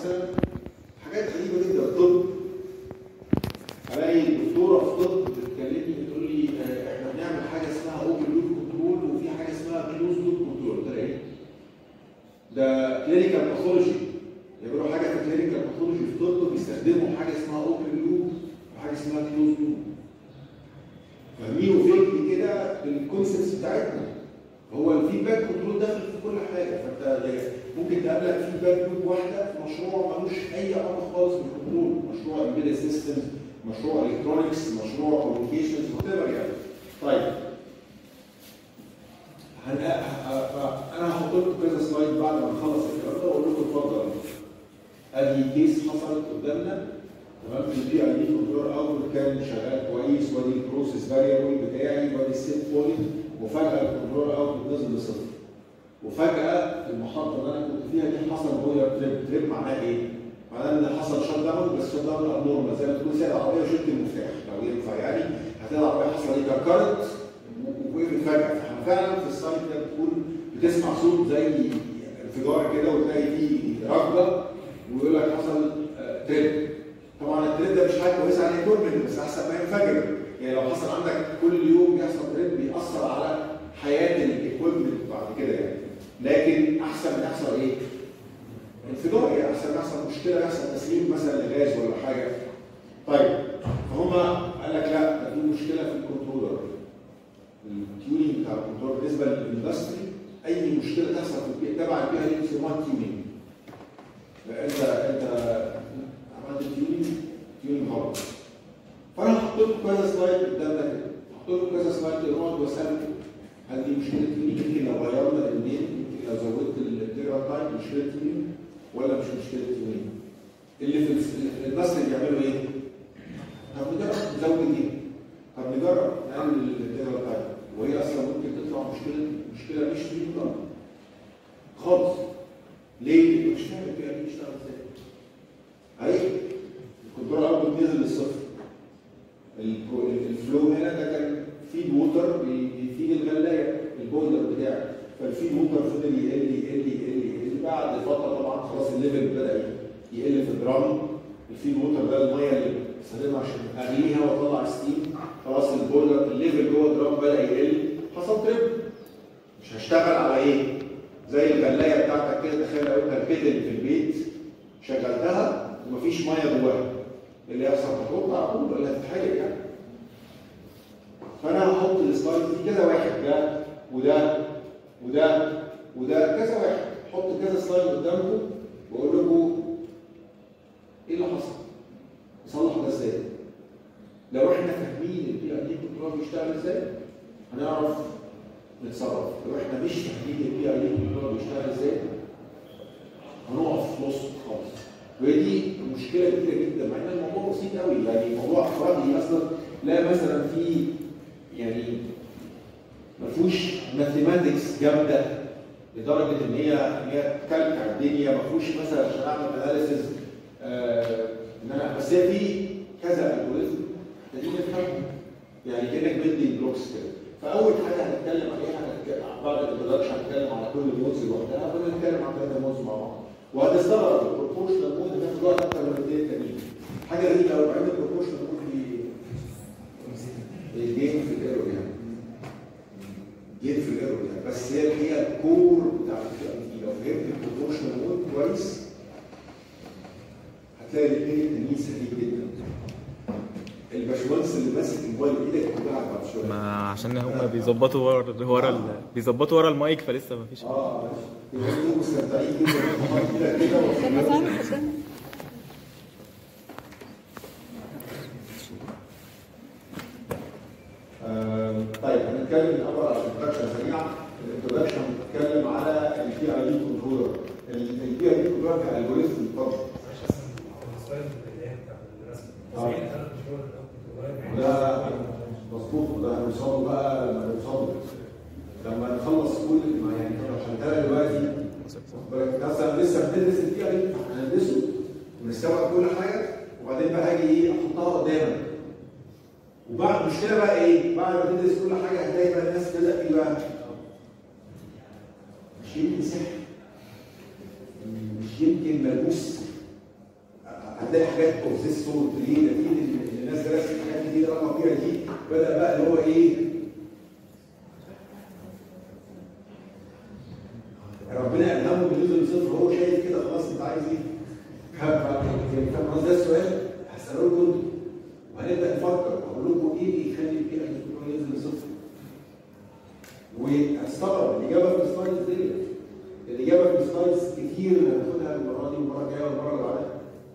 مثلا حاجات غريبه جدا الطب الاقي دكتوره في طب بتكلمني بتقول لي آه، احنا بنعمل حاجه اسمها اوبن لوب كنترول وفي حاجه اسمها كلوز لوب كنترول ده ايه؟ ده كلينيكال باثولوجي يعملوا حاجه في كلينيكال باثولوجي في طب بيستخدموا حاجه اسمها اوبن لوب وحاجه اسمها كلوز لوب فاهمين وفكري كده بالكونسبتس بتاعتنا هو الفيدباك كنترول داخل في كل حاجه فانت ممكن تقابلك فيدباك لوب واحده في مشروع ملوش اي علاقه خالص بالكنترول مشروع امبيدد سيستم مشروع الكترونكس مشروع كوميونيكيشنز وات يعني طيب هن- ه- ه- انا هحط لكم كذا سلايد بعد ما نخلص الكلام ده واقول لكم اتفضل ادي كيس حصلت قدامنا تمام في البي اي دي كنترول اوت كان شغال كويس وادي البروسيس فاريبل بتاعي وادي السيت بوينت وفجاه الكنترول اوت نزل لصفر وفجاه المحطه اللي انا كنت فيها دي حصل بوير تريب تريب معناها ايه؟ معناه ان حصل شت داون بس شت داون ابنورمال زي ما تكون سايق العربيه وشلت المفتاح لو ينفع يعني هتلاقي العربيه حصل ايه كركرت وقفت فجاه فاحنا فعلا في السايت ده بتكون بتسمع صوت زي انفجار كده وتلاقي فيه ركبه ويقول لك حصل آه، تريب طبعا التريب ده مش حاجه كويسه عليه تورمنت بس احسن ما ينفجر يعني لو حصل عندك كل يوم بيحصل تريب بيأثر على حياه الايكويبمنت بعد كده يعني لكن احسن من يحصل ايه؟ انفجار يعني احسن ما يحصل مشكله يحصل تسليم مثلا لغاز ولا حاجه طيب فهم قال لك لا ده في مشكله في الكنترولر التيونينج بتاع الكنترول بالنسبه للاندستري اي مشكله تحصل في البيئه تبع البيئه دي بيسموها تيونينج انت انت عملت تيونينج تيونينج غلط فانا هحط لكم كذا سلايد قدامنا كده هحط لكم كذا سلايد كده نقعد واسالكم هل دي مشكله تيونينج يمكن لو غيرنا المين يمكن لو زودت التيرا تايم مشكله تيونينج ولا مش مشكله تيونينج اللي في الس- المصري بيعملوا ايه؟ طب نجرب نزود دي طب نجرب نقلل التيرا تايم وهي اصلا ممكن تطلع مشكله مشكله مش في النظام خالص ليه؟ مش فاهم البيئه دي بتشتغل ازاي اهي الكنترول اوت نزل للصفر الكو- الفلو هنا ده كان فيد ووتر بي- بيفيد الغلايه البويلر بتاعي فالفيد ووتر فضل يقل يقل يقل يقل بعد فتره طبعا خلاص الليفل بدا يقل في الدرام الفيد ووتر ده الميه اللي بستخدمها عشان اغليها واطلع ستيم خلاص البويلر الليفل جوه الدرام بدا يقل حصل تريب مش هشتغل على ايه؟ زي الغلايه بتاعتك كده تخيل لو انت الكتل في البيت شغلتها ومفيش ميه جواها اللي يحصل هتحط على طول ولا هتتحرق يعني فانا هحط السلايد دي كذا واحد ده وده وده وده كذا واحد حط كذا سلايد قدامكم واقول لكم ايه اللي حصل؟ نصلح ده ازاي؟ لو احنا فاهمين البي اي دي كنترول بيشتغل ازاي هنعرف نتصرف لو احنا مش فاهمين البي اي دي كنترول بيشتغل ازاي هنقف في نص خالص وهي دي مشكله كبيره جدا مع ان الموضوع بسيط قوي يعني موضوع افرادي اصلا لا مثلا في يعني ما فيهوش ماثيماتكس جامده لدرجه ان هي ان هي تكلكع الدنيا ما فيهوش مثلا عشان اعمل اناليسيز آه ان انا بس هي في كذا الجوريزم محتاجين نفهمهم يعني كانك بيلدينج بلوكس كده فاول حاجه هنتكلم عليها هنتكلم بعد الانترودكشن هنتكلم على كل مودز لوحدها وبعدين نتكلم عن ثلاثه مودز مع بعض وهتستغرب البروبورشنال مود بياخد وقت اكتر من الاثنين التانيين حاجه غريبه قوي بعدين البروبورشنال مود الجيم في الايرور يعني جيم في الايرور يعني بس هي هي الكور بتاع الفي لو فهمت البروبورشنال مود كويس هتلاقي الاثنين التانيين سهلين جدا الباشمهندس اللي ماسك الموبايل بايدك كلها بعد شويه ما عشان هم بيظبطوا ورا ورا ال... بيظبطوا ورا المايك فلسه ما فيش اه ماشي يبقى مستمتعين جدا بحط كده كده لما وخلاص. سامع قدامنا آم، طيب هنتكلم الاول على الانترودكشن سريعا الانترودكشن بتتكلم على البي اي دي كنترولر البي اي دي كنترولر كالجوريزم اتفضل ده مظبوط وده هنوصله بقى لما نوصله لما نخلص كل ما يعني احنا عشان كده دلوقتي مثلا لسه بتدرس البي اي دي هندرسه ونستوعب كل حاجه وبعدين بقى هاجي ايه احطها قدامك وبعد المشكله بقى ايه؟ بعد ما تدرس كل حاجه هتلاقي بقى الناس تبدا ايه بقى؟ مش يمكن سحر مش يمكن ملموس هتلاقي حاجات اوف ذيس سورت ليه؟ نتيجه ان الناس درست الحاجات دي رقم فيها دي بدا بقى اللي هو ايه؟ ربنا الهمه بالنسبه للصفر هو شايف كده خلاص انت عايز ايه؟ فاهم قصدي ده السؤال؟ هساله لكم انتوا وهنبدا نفكر واقول لكم ايه اللي يخلي البيئه الالكترونيه ينزل لصفر وهستغرب الاجابه في السلايدز ديت الاجابه في السلايدز كتير هناخدها المره دي والمره الجايه والمره اللي بعدها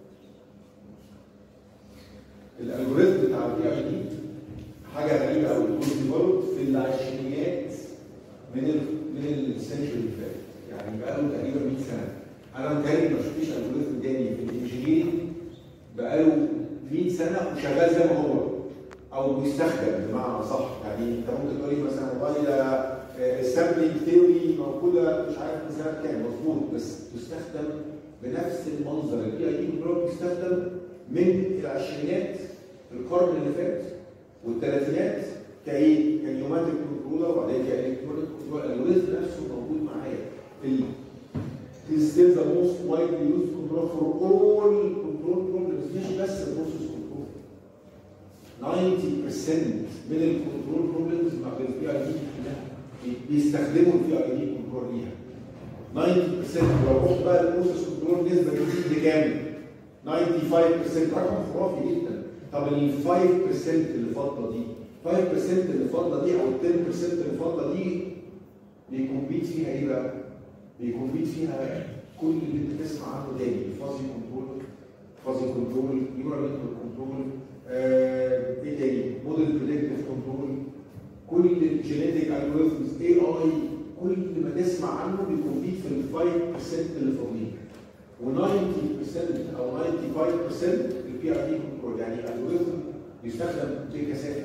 الالجوريزم بتاع البي اي دي حاجه غريبه قوي يكون ديفلوب في العشرينيات من ال من السنشري اللي فاتت يعني بقى له تقريبا 100 سنه انا متهيألي ما شفتش الجوريزم تاني في الانجينيرنج بقى له 100 سنه وشغال زي ما هو او بيستخدم بمعنى صح يعني انت ممكن تقول لي مثلا والله ده السامبلينج ثيوري موجوده مش عارف من سنه كام مظبوط بس تستخدم بنفس المنظر البي اي دي كنترول بيستخدم من العشرينات القرن اللي فات والثلاثينات كايه؟ كنيوماتيك كنترولر وبعدين كالكترونيك كنترولر الالجوريزم نفسه موجود معايا في ال This is still the most widely used control for all control problems مش بس البروسيس كنترول 90% من الكنترول بروبلمز مع البي اي دي بيستخدموا البي اي دي كنترول ليها 90% لو رحت بقى البروسيس كنترول نسبه تزيد لكام؟ 95% رقم خرافي جدا طب ال 5% اللي فاضله دي 5% اللي فاضله دي او ال 10% اللي فاضله دي بيكمبيت فيها ايه بقى؟ بيكمبيت فيها كل اللي انت تسمع عنه تاني الفازي كنترول فازي كنترول نيورال نتورك كنترول ايه تاني؟ موديل بريدكتيف كنترول كل الجينيتك الجوريزمز اي اي كل ما تسمع عنه بيكمبيت في ال 5% اللي فاضلين و90% او 95% البي ار دي كنترول يعني الالجوريزم بيستخدم بكثافه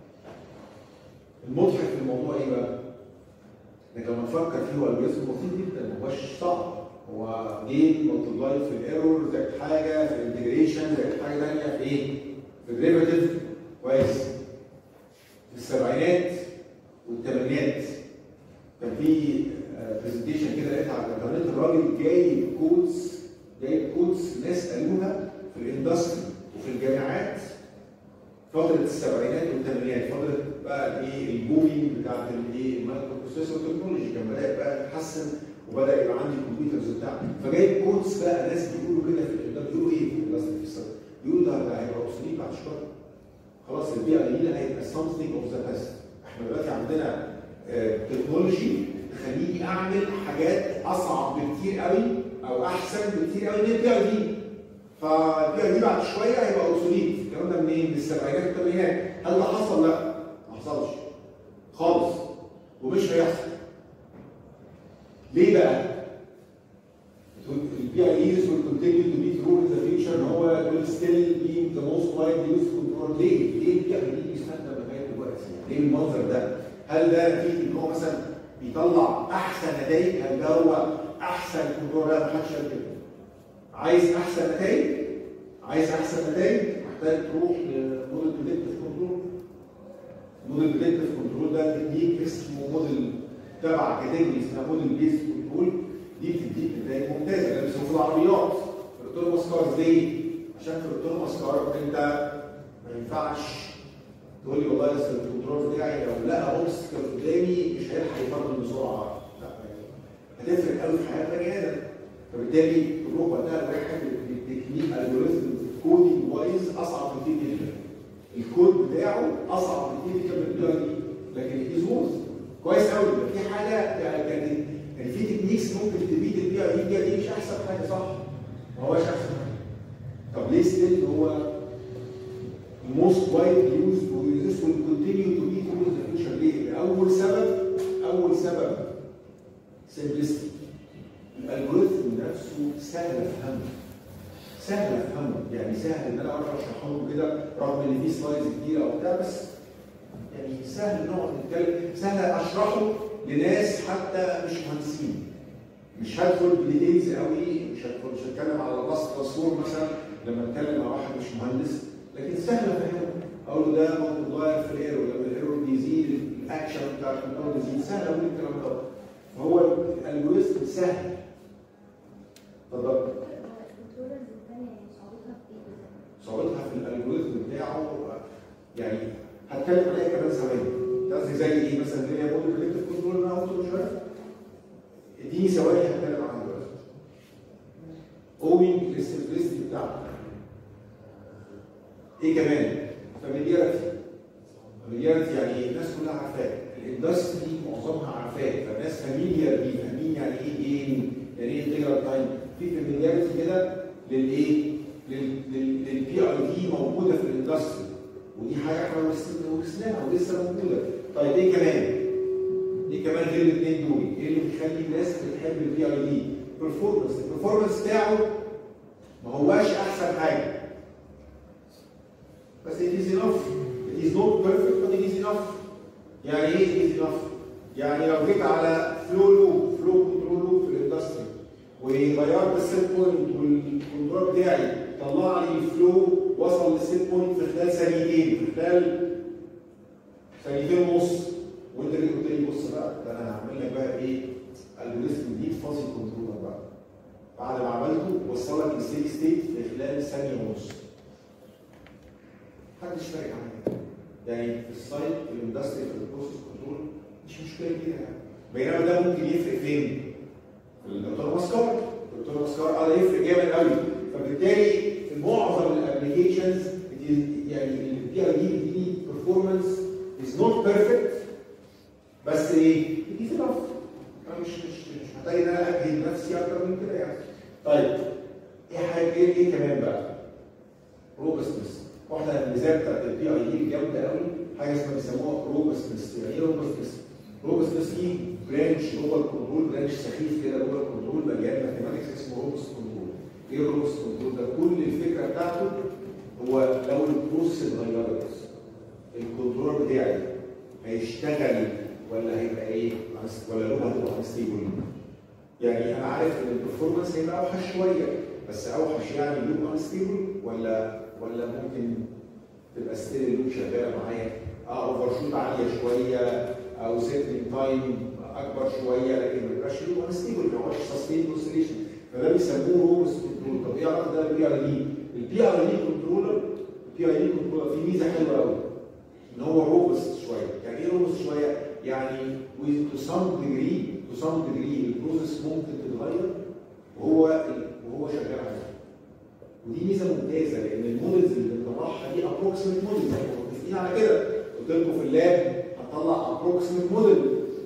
المضحك في الموضوع ايه بقى؟ انك لما تفكر فيه هو الجوريزم بسيط جدا ما هوش صعب هو جيم ملتبلاي في الايرور زائد حاجه في الانتجريشن زائد حاجه ثانيه في ايه؟ في الديريفاتيف كويس في السبعينات والثمانينات كان في برزنتيشن كده لقيتها على الانترنت الراجل جايب كودز جايب كودز ناس قالوها في الاندستري وفي الجامعات فتره السبعينات والثمانينات فتره بقى الايه البومينج بتاعت الايه المايكرو بروسيسور تكنولوجي كان بدات بقى تتحسن وبدا يبقى عندي كمبيوترز بتاع فجايب كودز بقى ناس بيقولوا كده في الاندستري بيقولوا ايه في الاندستري في السبب بيقولوا ده ده هيبقى اوبسوليت بعد شويه خلاص البيئه الجديده هيبقى something اوف ذا past احنا دلوقتي عندنا تكنولوجي تخليني اعمل حاجات اصعب بكتير قوي او احسن بكتير قوي من البيئه دي فالبيئه دي بعد شويه هيبقى اوبسوليت الكلام ده منين؟ من السبعينات والثمانينات هل ده حصل؟ لا ما حصلش خالص ومش هيحصل ليه بقى؟ البي اي ايز will continue to be true in the future ان هو will still be the most widely used control ليه؟ ليه البي اي دي بيستخدم لغايه دلوقتي؟ ليه المنظر ده؟ هل ده نتيجه ان هو مثلا بيطلع احسن نتائج؟ هل ده هو احسن كنترول؟ لا ما حدش قال كده. عايز احسن نتائج؟ عايز احسن نتائج؟ محتاج تروح لموديل بريدكتيف كنترول. موديل بريدكتيف كنترول ده تكنيك اسمه موديل تبع كاتيجوري اسمها موديل بيس كنترول دي بتديك نتائج ممتازه ده بيسموه في العربيات الاوتونوموس كارز ليه؟ عشان في الاوتونوموس كار انت ما ينفعش تقول لي والله اصل الكنترول بتاعي لو لقى اوبستكل قدامي مش هيلحق يفضل بسرعه لا يعني هتفرق قوي في حياه بني ادم فبالتالي تروح وقتها لواحد بالتكنيك الجوريزم كودينج وايز اصعب بكتير جدا الكود بتاعه اصعب بكتير جدا من البي دي لكن الازوز كويس قوي في حاجه يعني كانت يعني في تكنيكس ممكن تبيد البي اي دي دي مش احسن حاجه صح ما هوش احسن حاجه طب ليه ستيل هو most widely used وذس will continue to be true in the future ليه؟ اول سبب اول سبب simplicity الالجوريثم نفسه سهل افهمه سهل افهمه يعني سهل ان انا اعرف اشرحه له كده رغم ان في سلايدز كتير او بتاع بس يعني سهل نقعد نتكلم سهل اشرحه لناس حتى مش مهندسين مش هدخل بديتيلز قوي مش هدخل مش هتكلم على راس تصوير مثلا لما اتكلم مع واحد مش مهندس لكن سهل افهمه اقول له ده متغير في الايرور لما الايرور بيزيد الاكشن بتاع الكنترول بيزيد سهل اقول الكلام ده فهو الالجوريزم سهل اتفضل الدكتورة الثانية صعوبتها بتاعه يعني هتكلم عليها كمان ثواني قصدي زي ايه مثلا اللي هي موديل بريدكتيف كنترول انا قلته من شويه اديني ثواني هتكلم عنها دلوقتي اوينج للسمبلستي بتاعته ايه كمان؟ فاميلياريتي فاميلياريتي يعني الناس كلها عارفاه الاندستري معظمها عارفاه فالناس فاميليار بيه فاهمين يعني ايه جين يعني ايه انتجرال تايم في فاميلياريتي كده للايه؟ للبي اي دي موجوده في الاندستري ودي حاجه احنا ورثناها ولسه موجوده طيب ايه كمان؟ ايه كمان غير الاثنين دول؟ ايه اللي بيخلي الناس بتحب البي اي دي؟ performance البرفورمانس بتاعه ما هواش احسن حاجه بس it is enough it is not perfect but it is enough يعني ايه it is enough يعني لو جيت على فلو لوب فلو كنترول لوب في الاندستري وغيرت السيت بوينت والكنترول بتاعي طلع لي الفلو وصل للسيت بوينت في خلال ثانيتين في خلال ثانيتين ونص وانت اللي قلت لي بص بقى ده انا هعمل لك بقى ايه الجوريزم جديد فاصل كنترولر بقى بعد ما عملته وصلك للستيدي ستيت في خلال ثانيه ونص محدش فارق عنها يعني في السايت في الاندستري في البروسيس كنترول مش مشكله كبيره يعني بينما ده ممكن يفرق فين؟ في الدكتور ماسكار الدكتور ماسكار اه ده يفرق جامد قوي فبالتالي في معظم الابلكيشنز يعني البي اي دي بتديني performance is not perfect بس ايه؟ it is enough انا مش مش مش محتاج ان انا اجهد نفسي اكتر من كده يعني طيب ايه حاجه ايه ايه كمان بقى؟ روبستنس واحده من الميزات بتاعت البي اي دي الجامده قوي حاجه اسمها بيسموها روبستنس يعني ايه روبستنس؟ روبستنس دي برانش جوه الكنترول برانش سخيف كده جوه الكنترول مليان ماثيماتكس اسمه روبست كنترول ايه الروبست كنترول ده؟ كل الفكره بتاعته هو لو البروسيس اتغيرت الكنترول بتاعي هيشتغل ولا هيبقى ايه؟ ولا له هتبقى انستيبل يعني انا عارف ان البرفورمانس هيبقى اوحش شويه بس اوحش يعني لوب انستيبل ولا ولا ممكن تبقى ستيل اللوب شغاله معايا اه اوفر شوت عاليه شويه او سيتنج تايم اكبر شويه لكن ما يبقاش لوب انستيبل ما هوش سستين اوسيليشن فده بيسموه روبس كنترول طب ايه علاقه ده بالبي ار دي؟ البي ار دي كنترولر البي ار دي كنترولر فيه ميزه حلوه قوي ان هو روبست شويه يعني ايه روبست شويه؟ يعني to some degree to some degree البروسيس ممكن تتغير وهو وهو شغال عليها ودي ميزه ممتازه لان المودلز اللي بنطلعها دي ابروكسيمت موديل زي ما متفقين على كده قلت لكم في اللاب هطلع ابروكسيمت موديل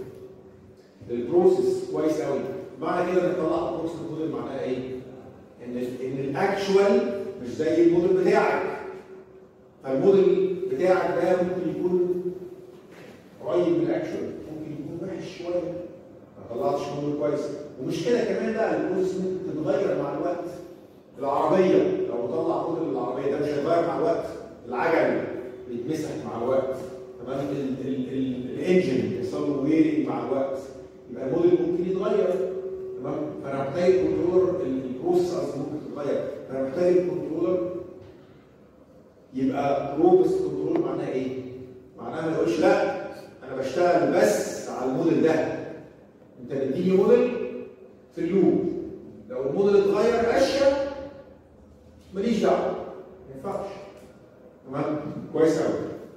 للبروسيس كويس قوي معنى كده انك تطلع ابروكسيمت موديل معناها ايه؟ ان ان الاكشوال مش زي الموديل بتاعك فالموديل بتاعك ده ممكن يكون قريب من الاكشوال ممكن يكون وحش شويه ما طلعتش موديل كويس ومش كده كمان بقى البروسيس ممكن تتغير مع الوقت العربيه لو طلع موديل العربيه ده مش هيتغير مع الوقت العجل بيتمسح مع الوقت تمام الانجن يحصل له ويرنج مع الوقت يبقى الموديل ممكن يتغير تمام فانا محتاج كنترولر البروسيس اصلا ممكن تتغير فانا محتاج الكنترولر يبقى روبست كنترول معناها ايه؟ معناها ما يقولش لا انا بشتغل بس على الموديل ده انت بتديني موديل في اللوب لو الموديل اتغير اشياء ماليش دعوه ما ينفعش تمام كويس قوي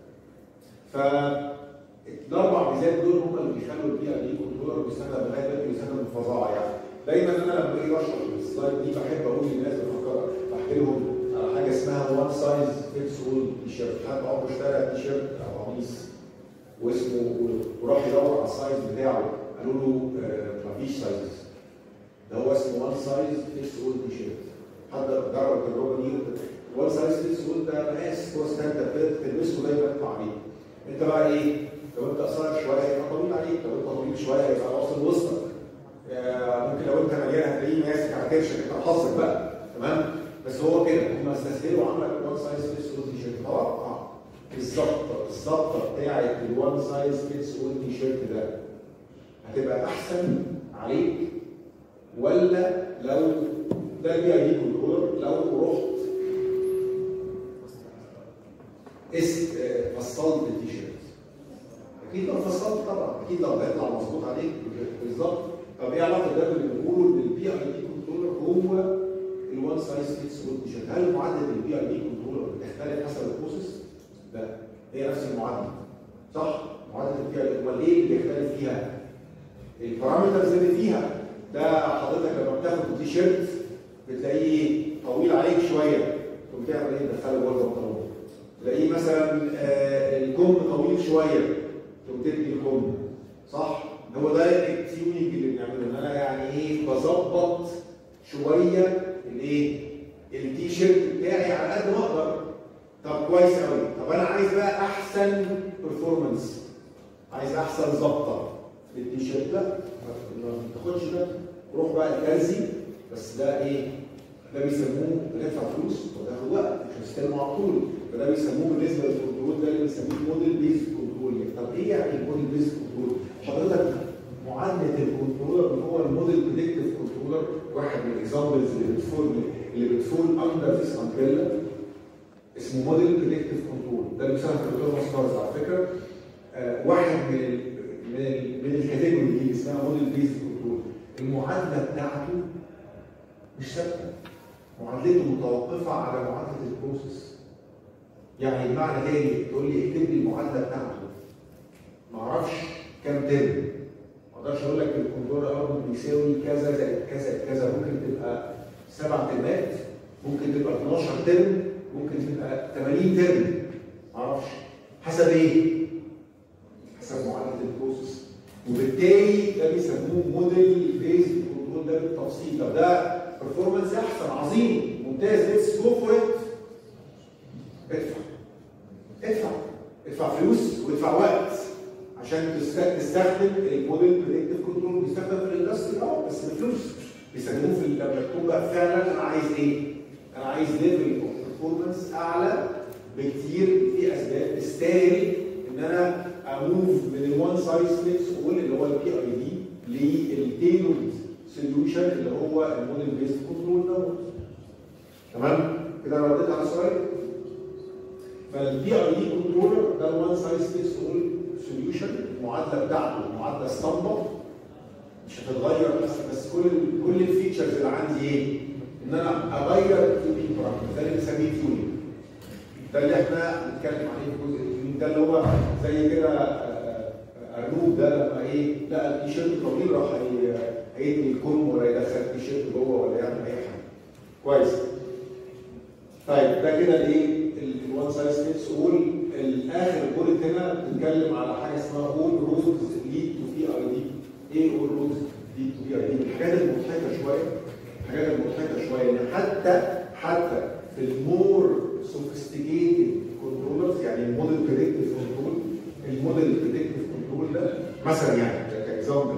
فالاربع ميزات دول هم اللي بيخلوا البي ار دي كنترولر بيستخدم لغايه دلوقتي بيستخدم بفظاعه يعني دايما انا لما باجي بشرح السلايد دي بحب اقول للناس بفكر بحكي لهم على حاجه اسمها وان سايز فيتس اول تي شيرت حد عمره اشترى تي شيرت او قميص واسمه وراح يدور على السايز بتاعه قالوا له آه مفيش سايز ده هو اسمه وان سايز فيتس اول تي شيرت حد جرب التجربه دي وان سايز فيتس اول ده مقاس هو ستاندرد تلبسه دايما يطلع بيه انت بقى ايه؟ لو انت قصير شويه يبقى طويل عليك لو انت طويل شويه يبقى واصل وسطك آه ممكن لو انت مليان هتلاقيه ماسك على كرشك انت حظك بقى تمام بس هو كده هم استسهلوا عملوا وان سايز فيتس اول تي شيرت اه الظبطه الظبطه بتاعت الوان سايز فيتس اول تي شيرت ده هتبقى احسن عليك ولا لو ده البي اي دي كنترولر لو رحت است فصلت التيشيرت اكيد لو فصلت طبعا اكيد لو هيطلع مظبوط عليك بالظبط طب ايه علاقه ده باللي بنقوله ان البي اي دي كنترولر هو الوان سايز فيتس اول تيشيرت هل معدل البي اي دي كنترولر بتختلف حسب البروسيس؟ هي نفس المعادله صح؟ معادله البي اي امال ايه اللي بيختلف فيها؟ البارامترز اللي فيها ده حضرتك لما بتاخد تي شيرت بتلاقيه طويل عليك شويه تقوم تعمل ايه؟ تدخله جوه البنطلون تلاقيه مثلا آه، الكم طويل شويه تقوم تدي الكم صح؟ هو ده التيونينج اللي بنعمله ان انا يعني ايه بظبط شويه الايه؟ التي شيرت بتاعي على قد ما اقدر طب كويس قوي طب انا عايز بقى احسن برفورمانس عايز احسن ظبطه للتي شيرت لا ما تاخدش ده روح بقى الترزي بس ده ايه؟ ده بيسموه بتدفع فلوس وتاخد وقت مش هتستلمه على طول فده بيسموه بالنسبه للكنترول ده اللي بنسميه موديل بيز كنترول طب ايه يعني الموديل بيز كنترول؟ حضرتك معادله الكنترولر اللي هو الموديل بريدكتيف كنترولر واحد من الاكزامبلز اللي بتفول اللي بتفول اندر ذيس امبريلا اسمه موديل بريدكتيف كنترول ده اللي بيسمى الدكتور ماسترز على فكره آه واحد من ال من ال من الكاتيجوري دي اللي اسمها موديل بيز كنترول المعادله بتاعته مش ثابته معادلته متوقفه على معادله البروسيس يعني بمعنى تاني تقول لي اكتب لي المعادله بتاعته ما اعرفش كام ترم ما اقدرش اقول لك الكنترول ارض بيساوي كذا زائد كذا زائد كذا ممكن تبقى سبع ترمات ممكن تبقى 12 ترم ممكن تبقى 80 ترم ما اعرفش حسب ايه؟ حسب معادله البروسيس وبالتالي ده بيسموه موديل بيز كنترول ده بالتفصيل طب ده برفورمانس احسن عظيم ممتاز ليتس جو فور ات ادفع ادفع ادفع فلوس وادفع وقت عشان تست- تستخدم الموديل بريدكتيف كنترول بيستخدم في الاندستري اه بس بفلوس بيستخدموه في لما تكون بقى فعلا انا عايز ايه؟ انا عايز ليفل اوف برفورمانس اعلى بكتير في اسباب تستاهل ان انا اموف من الوان سايز فيتس اول اللي هو البي اي دي للتيلورد سوليوشن اللي هو الموديل بيست كنترول دوت تمام؟ كده انا رديت على السؤال؟ فالبي اي دي كنترولر ده الوان سايز فيتس اول سوليوشن المعادله بتاعته معادله اسطمبه مش هتتغير بس بس كل كل الفيتشرز اللي عندي ايه؟ ان انا اغير التيونينج بارامتر ده اللي بنسميه تيونينج ده اللي احنا بنتكلم عليه في جزء التيونينج ده اللي هو زي كده آه، آه، ارنوب ده لما ايه لقى التيشيرت طويل راح هي- هيدي الكم ولا يدخل التيشيرت جوه ولا يعمل اي حاجه كويس طيب ده كده الايه الوان سايز فيتس اول الاخر بولت هنا بتتكلم على حاجه اسمها اول رودز ليد تو بي اي دي ايه اول رودز ليد تو بي اي دي الحاجات المضحكه شويه الحاجات المضحكه شويه ان حتى حتى في المور سوفيستيكيتد كنترولرز يعني الموديل بريدكتيف كنترول الموديل بريدكتيف كنترول ده مثلا يعني كاكزامبل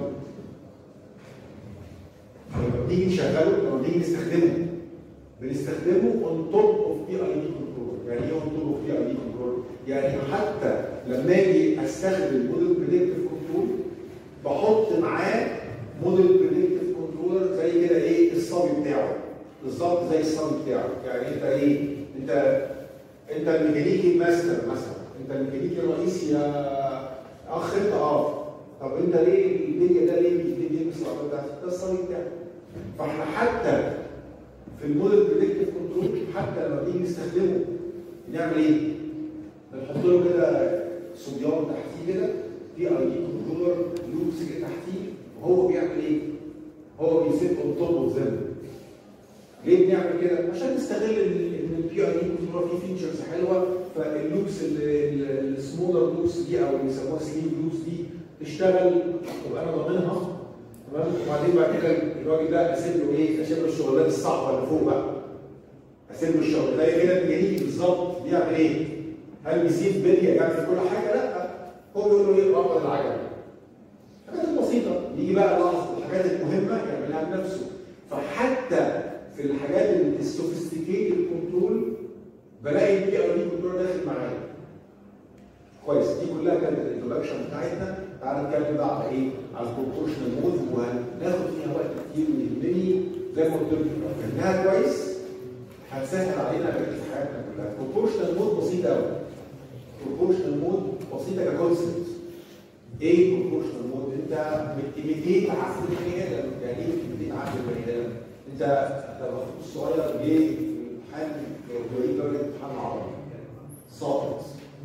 لما بنيجي نشغله لما بنيجي نستخدمه بنستخدمه اون توب اوف بي اي دي كنترول يعني ايه اون توب اوف بي اي دي كنترول يعني حتى لما اجي استخدم موديل بريدكتيف كنترول بحط معاه موديل بريدكتيف كنترولر زي كده ايه الصبي بتاعه بالظبط زي الصبي بتاعه يعني انت ايه انت انت الميكانيكي الماستر مثلا انت الميكانيكي الرئيسي يا اخ انت اه طب انت ليه الدنيا ده ليه مش دي بيلبس العربيه بتاعتك ده الصبي بتاعك فاحنا حتى في الموديل بريدكتيف كنترول حتى لما بنيجي نستخدمه نعمل ايه؟ بنحط له كده صبيان تحتيه كده في اي دي كنترولر لوبس كده تحتيه وهو بيعمل ايه؟ هو بيسيب اون توب اوف ذم ليه بنعمل كده؟ عشان نستغل ال- ان البي اي دي كنترولر فيه فيتشرز حلوه فاللوبس السمولر لوبس دي او اللي بيسموها سليم لوبس دي تشتغل تبقى انا ضامنها تمام وبعدين بعد كده الراجل ده اسيب له ايه؟ اسيب له الشغلانه الصعبه اللي فوق بقى اسيب له الشغل ده كده الميكانيكي بالظبط بيعمل ايه؟ هل بيسيب بليه يعمل كل حاجه؟ لا هو بيقول له ايه؟ ربط العجله الحاجات البسيطه يجي بقى لحظه الحاجات المهمه يعملها بنفسه فحتى في الحاجات السوفيستيكيتد كنترول بلاقي البي اي دي كنترول داخل معايا كويس دي كلها كانت الانترودكشن بتاعتنا تعالى نتكلم بقى على ايه؟ على البروبورشنال مود وهناخد فيها وقت كتير ويهمني زي ما قلت لكم لو فهمناها كويس هتسهل علينا بقيه حياتنا كلها البروبورشنال مود بسيط قوي البروبورشنال مود بسيطه ككونسبت ايه البروبورشنال مود؟ انت بتيميتيت عقل البني ادم يعني ايه بتيميتيت عقل البني ادم؟ انت لما اخوك الصغير جه في الامتحان 40 درجه امتحان عربي ساقط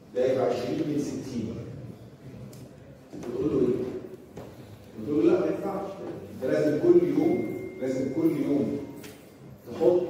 ده يبقى 20 من 60 بتقول له ايه؟ بتقول له لا ما ينفعش انت لازم كل يوم لازم كل يوم تحط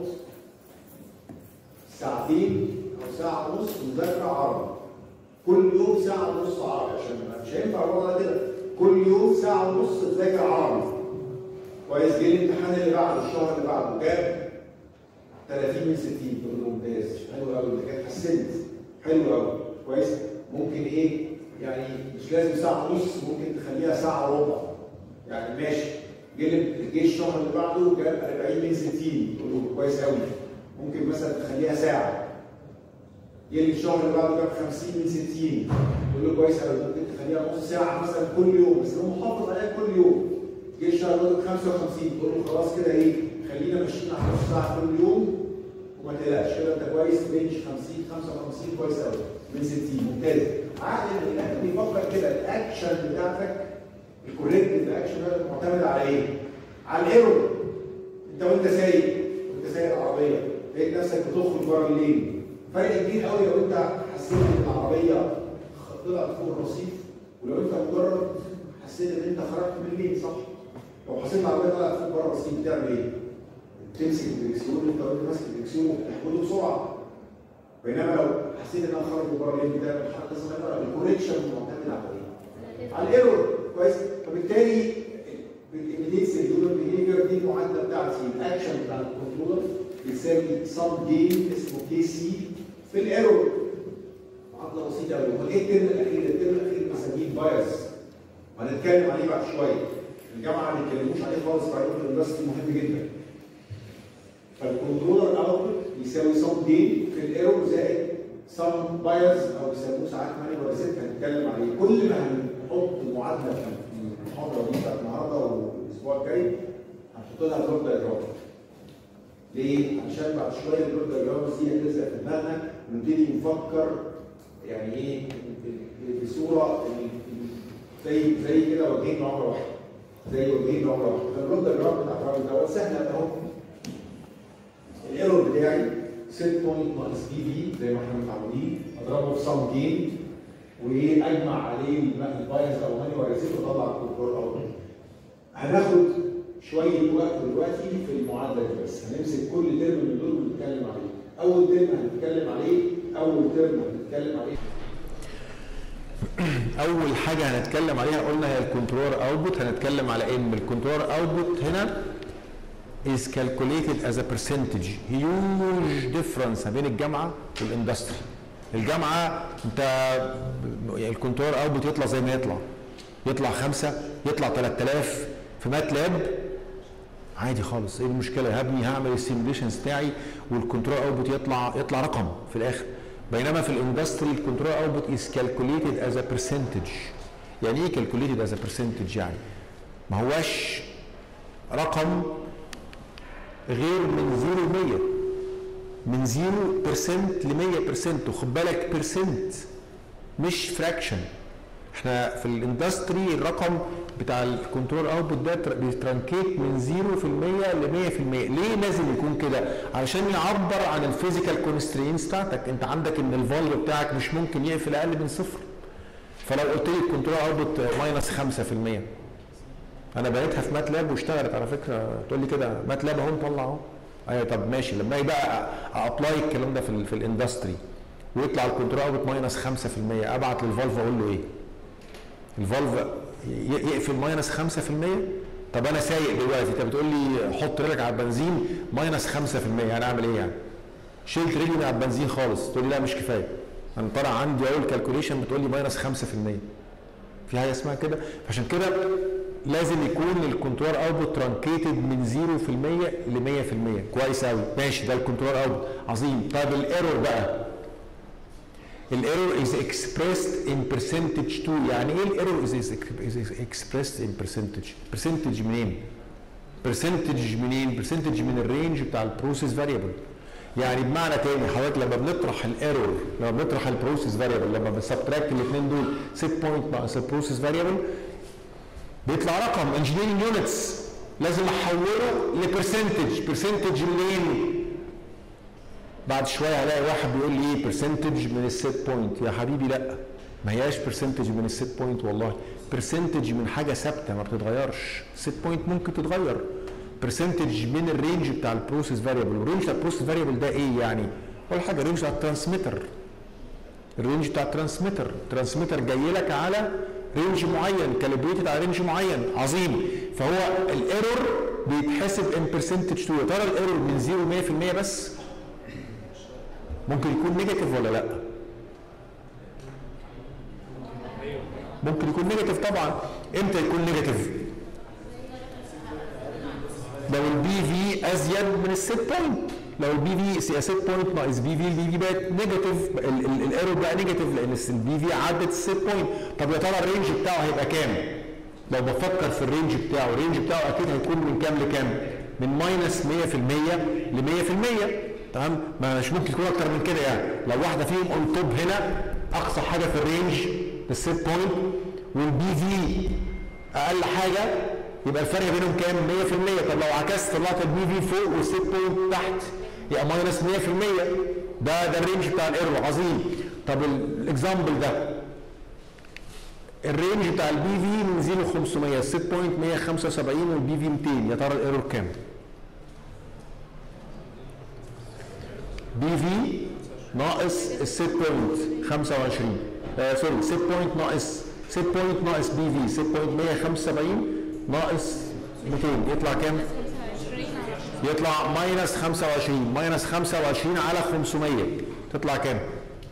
ساعتين او ساعه ونص مذاكره عربي كل يوم ساعه ونص عربي عشان مش هينفع الوضع كده كل يوم ساعه ونص تذاكر عربي كويس جه الامتحان اللي بعده الشهر اللي بعده جاب 30 من 60 تقول له ممتاز حلو قوي انت كده اتحسنت حلو قوي كويس ممكن ايه يعني مش لازم ساعه ونص ممكن تخليها ساعه وربع يعني ماشي جه جه الشهر اللي بعده جاب 40 من 60 تقول له كويس قوي ممكن مثلا تخليها ساعه جه الشهر اللي بعده جاب 50 من 60 تقول له كويس قوي ممكن تخليها نص ساعه مثلا كل يوم بس هو محافظ عليها كل يوم جه الشهر اللي بعده 55 تقول له خلاص كده ايه خلينا ماشيين على نص ساعه كل يوم وما تقلقش كده انت كويس رينج 50 55 كويس قوي من 60 ممتاز عقل الانسان بيفكر كده الاكشن بتاعتك الكوريكتيف اكشن بتاعتك معتمد على ايه؟ على الايرور انت وانت سايق وانت سايق العربيه لقيت نفسك بتخرج بره الليل فرق كبير قوي لو انت حسيت ان العربيه طلعت فوق الرصيف ولو انت مجرد حسيت ان انت خرجت من الليل صح؟ لو حسيت العربيه طلعت فوق بره الرصيف بتعمل ايه؟ تمسك الدركسيون انت وانت ماسك الدركسيون وتحمله بسرعه بينما لو حسيت ان انا خارج بره الليل بتعمل حركه صغيره الكوريكشن معتمد على ايه؟ على الايرور كويس فبالتالي الايميديت سيلولر بيهيفير دي المعادله بتاعتي الاكشن بتاع الكنترولر بيساوي سم جين اسمه كي سي في الايرور معادله بسيطه قوي امال ايه الترم الاخير؟ الترم الاخير بنسميه بايس وهنتكلم عليه بعد شويه الجامعه ما بيتكلموش عليه خالص في علوم اليونيفرستي مهم جدا فالكنترولر اوتبوت يساوي سم جين في الايرور زائد سم بايرز او يسموه ساعات مانيوال ريسيت هنتكلم عليه كل ما هنحط المعادله في المحاضره دي بتاعت النهارده والاسبوع الجاي هنحط لها بلوك دايجرام ليه؟ عشان بعد شويه البلوك دايجرامز دي هتلزق في دماغنا ونبتدي نفكر يعني ايه بصوره زي زي كده وجهين عمره واحده زي وجهين عمره واحده فالبلوك دايجرام بتاع الراجل دوت سهل اهو الايرور بتاعي سيت بوينت ناقص بي بي زي ما احنا متعودين اضربه في سم جين واجمع عليه البايز او ماني وريسيت واطلع الكنترول اوت هناخد شويه وقت دلوقتي في المعادله دي بس هنمسك كل ترم من دول ونتكلم عليه اول ترم هنتكلم عليه اول ترم هنتكلم عليه اول حاجه هنتكلم عليها قلنا هي الكنترولر اوتبوت هنتكلم على ان الكنترولر اوتبوت هنا is calculated as a percentage huge difference ما بين الجامعه والاندستري الجامعه انت الكنترول اوتبوت يطلع زي ما يطلع يطلع خمسة يطلع 3000 في ماتلاب عادي خالص ايه المشكله هبني هعمل السيميوليشنز بتاعي والكنترول اوتبوت يطلع يطلع رقم في الاخر بينما في الاندستري الكنترول اوتبوت از كالكوليتد از ا برسنتج يعني ايه كالكوليتد از ا برسنتج يعني ما هواش رقم غير من 0 ل 100 من 0% ل 100% وخد بالك بيرسنت مش فراكشن احنا في الاندستري الرقم بتاع الكنترول اوتبوت ده بيترانكيت من 0% ل 100% ليه لازم يكون كده علشان يعبر عن الفيزيكال كونسترينز بتاعتك انت عندك ان الفاليو بتاعك مش ممكن يقفل اقل من صفر فلو قلت لي الكنترول اوتبوت ماينس 5% انا بنيتها في ماتلاب واشتغلت على فكره تقول لي كده ماتلاب اهو مطلع اهو ايوه طب ماشي لما اجي بقى ابلاي الكلام ده في ال في الاندستري ويطلع الكنترول اوت ماينس 5% ابعت للفالف اقول له ايه؟ الفالف يقفل ماينس 5% طب انا سايق دلوقتي انت بتقول لي حط رجلك على البنزين ماينس 5% يعني اعمل ايه يعني؟ شلت رجلي من على البنزين خالص تقول لي لا مش كفايه انا طالع عندي اول كالكوليشن بتقول لي ماينس 5% في حاجه اسمها كده عشان كده لازم يكون الكنترول اوتبوت ترانكيتد من 0% ل 100% كويس قوي ماشي ده الكنترول اوتبوت عظيم طيب الايرور بقى الايرور از اكسبريسد ان برسنتج 2 يعني ايه الايرور از اكسبريسد ان برسنتج برسنتج منين برسنتج منين برسنتج من الرينج بتاع البروسيس فاريبل يعني بمعنى تاني حضرتك لما بنطرح الايرور لما بنطرح البروسيس فاريبل لما بنسبتراكت الاثنين دول سيت بوينت ناقص البروسيس فاريبل بيطلع رقم انجينيرنج يونتس لازم احوله لبرسنتج برسنتج منين بعد شويه هلاقي واحد بيقول لي ايه برسنتج من السيت بوينت يا حبيبي لا ما هياش برسنتج من السيت بوينت والله برسنتج من حاجه ثابته ما بتتغيرش السيت بوينت ممكن تتغير برسنتج من الرينج بتاع البروسيس فاريبل الرينج بتاع البروسيس فاريبل ده ايه يعني اول حاجه الرينج بتاع الترانسميتر الرينج بتاع الترانسميتر الترانسميتر جاي لك على رينج معين كالبريتد على رينج معين عظيم فهو الايرور بيتحسب ان برسنتج تو يا ترى الايرور من 0 100% بس ممكن يكون نيجاتيف ولا لا ممكن يكون نيجاتيف طبعا امتى يكون نيجاتيف لو البي في ازيد من الست بوينت لو البي في 6 بوينت ناقص بي في البي في بقت نيجاتيف الايرور بقى نيجاتيف لان البي في عدت الست بوينت طب يا ترى الرينج بتاعه هيبقى كام؟ لو بفكر في الرينج بتاعه الرينج بتاعه اكيد هيكون من كام لكام؟ من ماينس 100% ل 100% تمام؟ ما مش ممكن يكون اكتر من كده يعني لو واحده فيهم اون توب هنا اقصى حاجه في الرينج الست بوينت والبي في اقل حاجه يبقى الفرق بينهم كام 100% طب لو عكست طلعت البي في فوق والست بوينت تحت يبقى ماينس 100% ده ده الرينج بتاع الايرور عظيم طب الاكزامبل ده الرينج بتاع البي في من 0 ل 500 الست بوينت 175 والبي في 200 يا ترى الايرور كام؟ بي في ناقص الست بوينت 25 آه سوري ست بوينت ناقص ست بوينت ناقص بي في ست بوينت 175 ناقص 200 يطلع كام؟ يطلع ماينس 25 ماينس 25 على 500 تطلع كام؟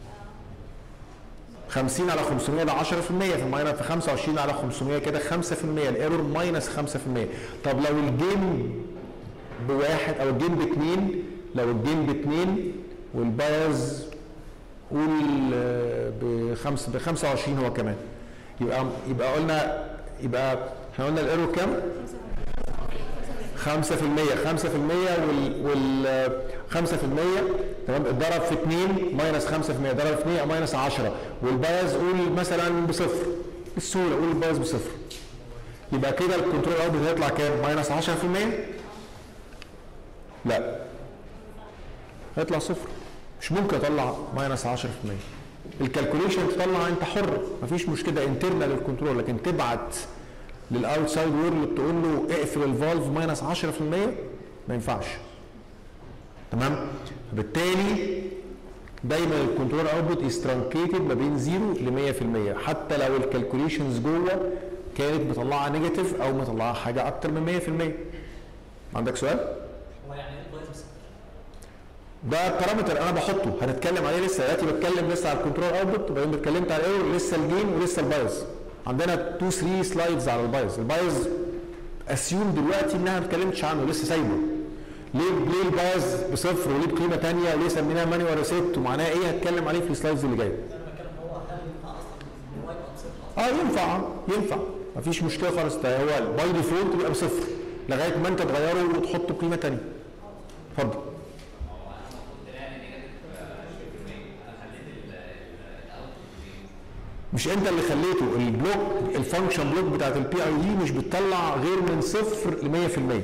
50 على 500 ده 10% في ماينس في 25 على 500 كده 5% الايرور ماينس 5% طب لو الجيم بواحد او الجيم باثنين لو الجيم باثنين والبايز قول بخمس ب 25 هو كمان يبقى يبقى قلنا يبقى احنا قلنا الايرور كام؟ 5% 5% وال وال 5% تمام اتضرب في 2 ماينس 5% ضرب في 2 او ماينس 10 والبايز قول مثلا بصفر بالسهوله قول البايز بصفر يبقى كده الكنترول اوت هيطلع كام؟ ماينس 10%؟ لا هيطلع صفر مش ممكن اطلع ماينس 10% الكالكوليشن تطلع انت حر مفيش مشكله انترنال للكنترول لكن تبعت للاوتسايد وورلد تقول له اقفل الفالف ماينس 10% ما ينفعش تمام فبالتالي دايما الكنترول اوتبوت استرانكيتد ما بين 0 ل 100% حتى لو الكالكوليشنز جوه كانت مطلعه نيجاتيف او مطلعه حاجه اكتر من 100% عندك سؤال؟ هو يعني ايه البايظ بس؟ ده بارامتر انا بحطه هنتكلم عليه لسه دلوقتي بتكلم لسه على الكنترول اوتبوت وبعدين اتكلمت على الايرور لسه الجين ولسه البايظ عندنا 2 3 سلايدز على البايظ البايظ اسيوم دلوقتي ان انا ما اتكلمتش عنه لسه سايبه ليه ليه البايظ بصفر وليه بقيمه ثانيه ليه سميناها مانيوال ريسيت ومعناها ايه هتكلم عليه في السلايدز اللي جايه انا بتكلم هو هل ينفع اصلا الوايب اب صفر اه ينفع ينفع مفيش مشكله خالص ده هو باي ديفولت بيبقى بصفر لغايه ما انت تغيره وتحطه بقيمه ثانيه اتفضل مش انت اللي خليته البلوك الفانكشن بلوك بتاعت البي اي دي مش بتطلع غير من صفر ل 100%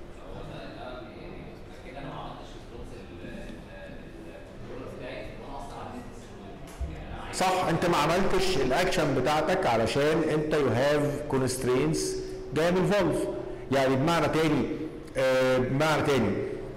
صح انت ما عملتش الاكشن بتاعتك علشان انت يو هاف كونسترينز جايه من الفولف يعني بمعنى تاني آه بمعنى تاني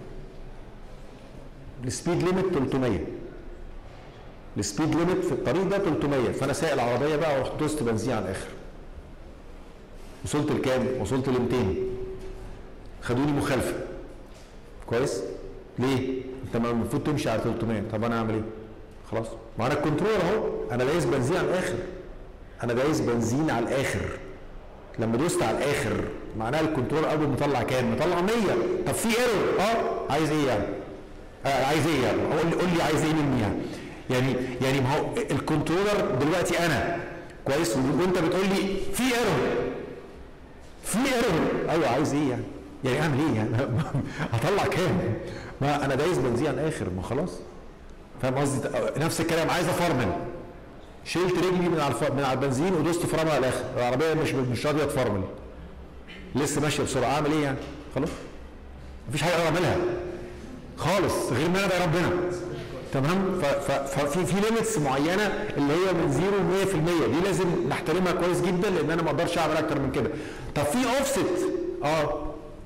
السبيد ليميت 300 السبيد ليميت في الطريق ده 300 فانا سايق العربيه بقى ورحت دوست بنزين على الاخر وصلت لكام؟ وصلت ل 200 خدوني مخالفه كويس؟ ليه؟ انت ما المفروض تمشي على 300 طب انا اعمل ايه؟ خلاص ما انا الكنترول اهو انا دايس بنزين على الاخر انا دايس بنزين على الاخر لما دوست على الاخر معناها الكنترول اول مطلع كام؟ مطلع 100 طب في ايرور اه عايز ايه يعني؟ آه عايز ايه يعني؟ قول لي قول لي عايز ايه مني يعني؟ يعني يعني ما هو الكنترولر دلوقتي انا كويس وانت بتقول لي في ايرور في ايرور ايوه عايز ايه يعني؟ يعني اعمل ايه يعني؟ هطلع كام؟ ما انا دايس بنزين على الاخر ما خلاص فاهم قصدي؟ نفس الكلام عايز افرمل شلت رجلي من على الف... من على البنزين ودوست فرامل على الاخر العربيه مش مش راضيه تفرمل لسه ماشيه بسرعه اعمل ايه يعني؟ خلاص مفيش حاجه اقدر اعملها خالص غير ما انا ده ربنا تمام ف- ف- ففي في ليميتس معينه اللي هي من 0 ل 100% دي لازم نحترمها كويس جدا لان انا ما اقدرش اعمل اكتر من كده طب في اوفست اه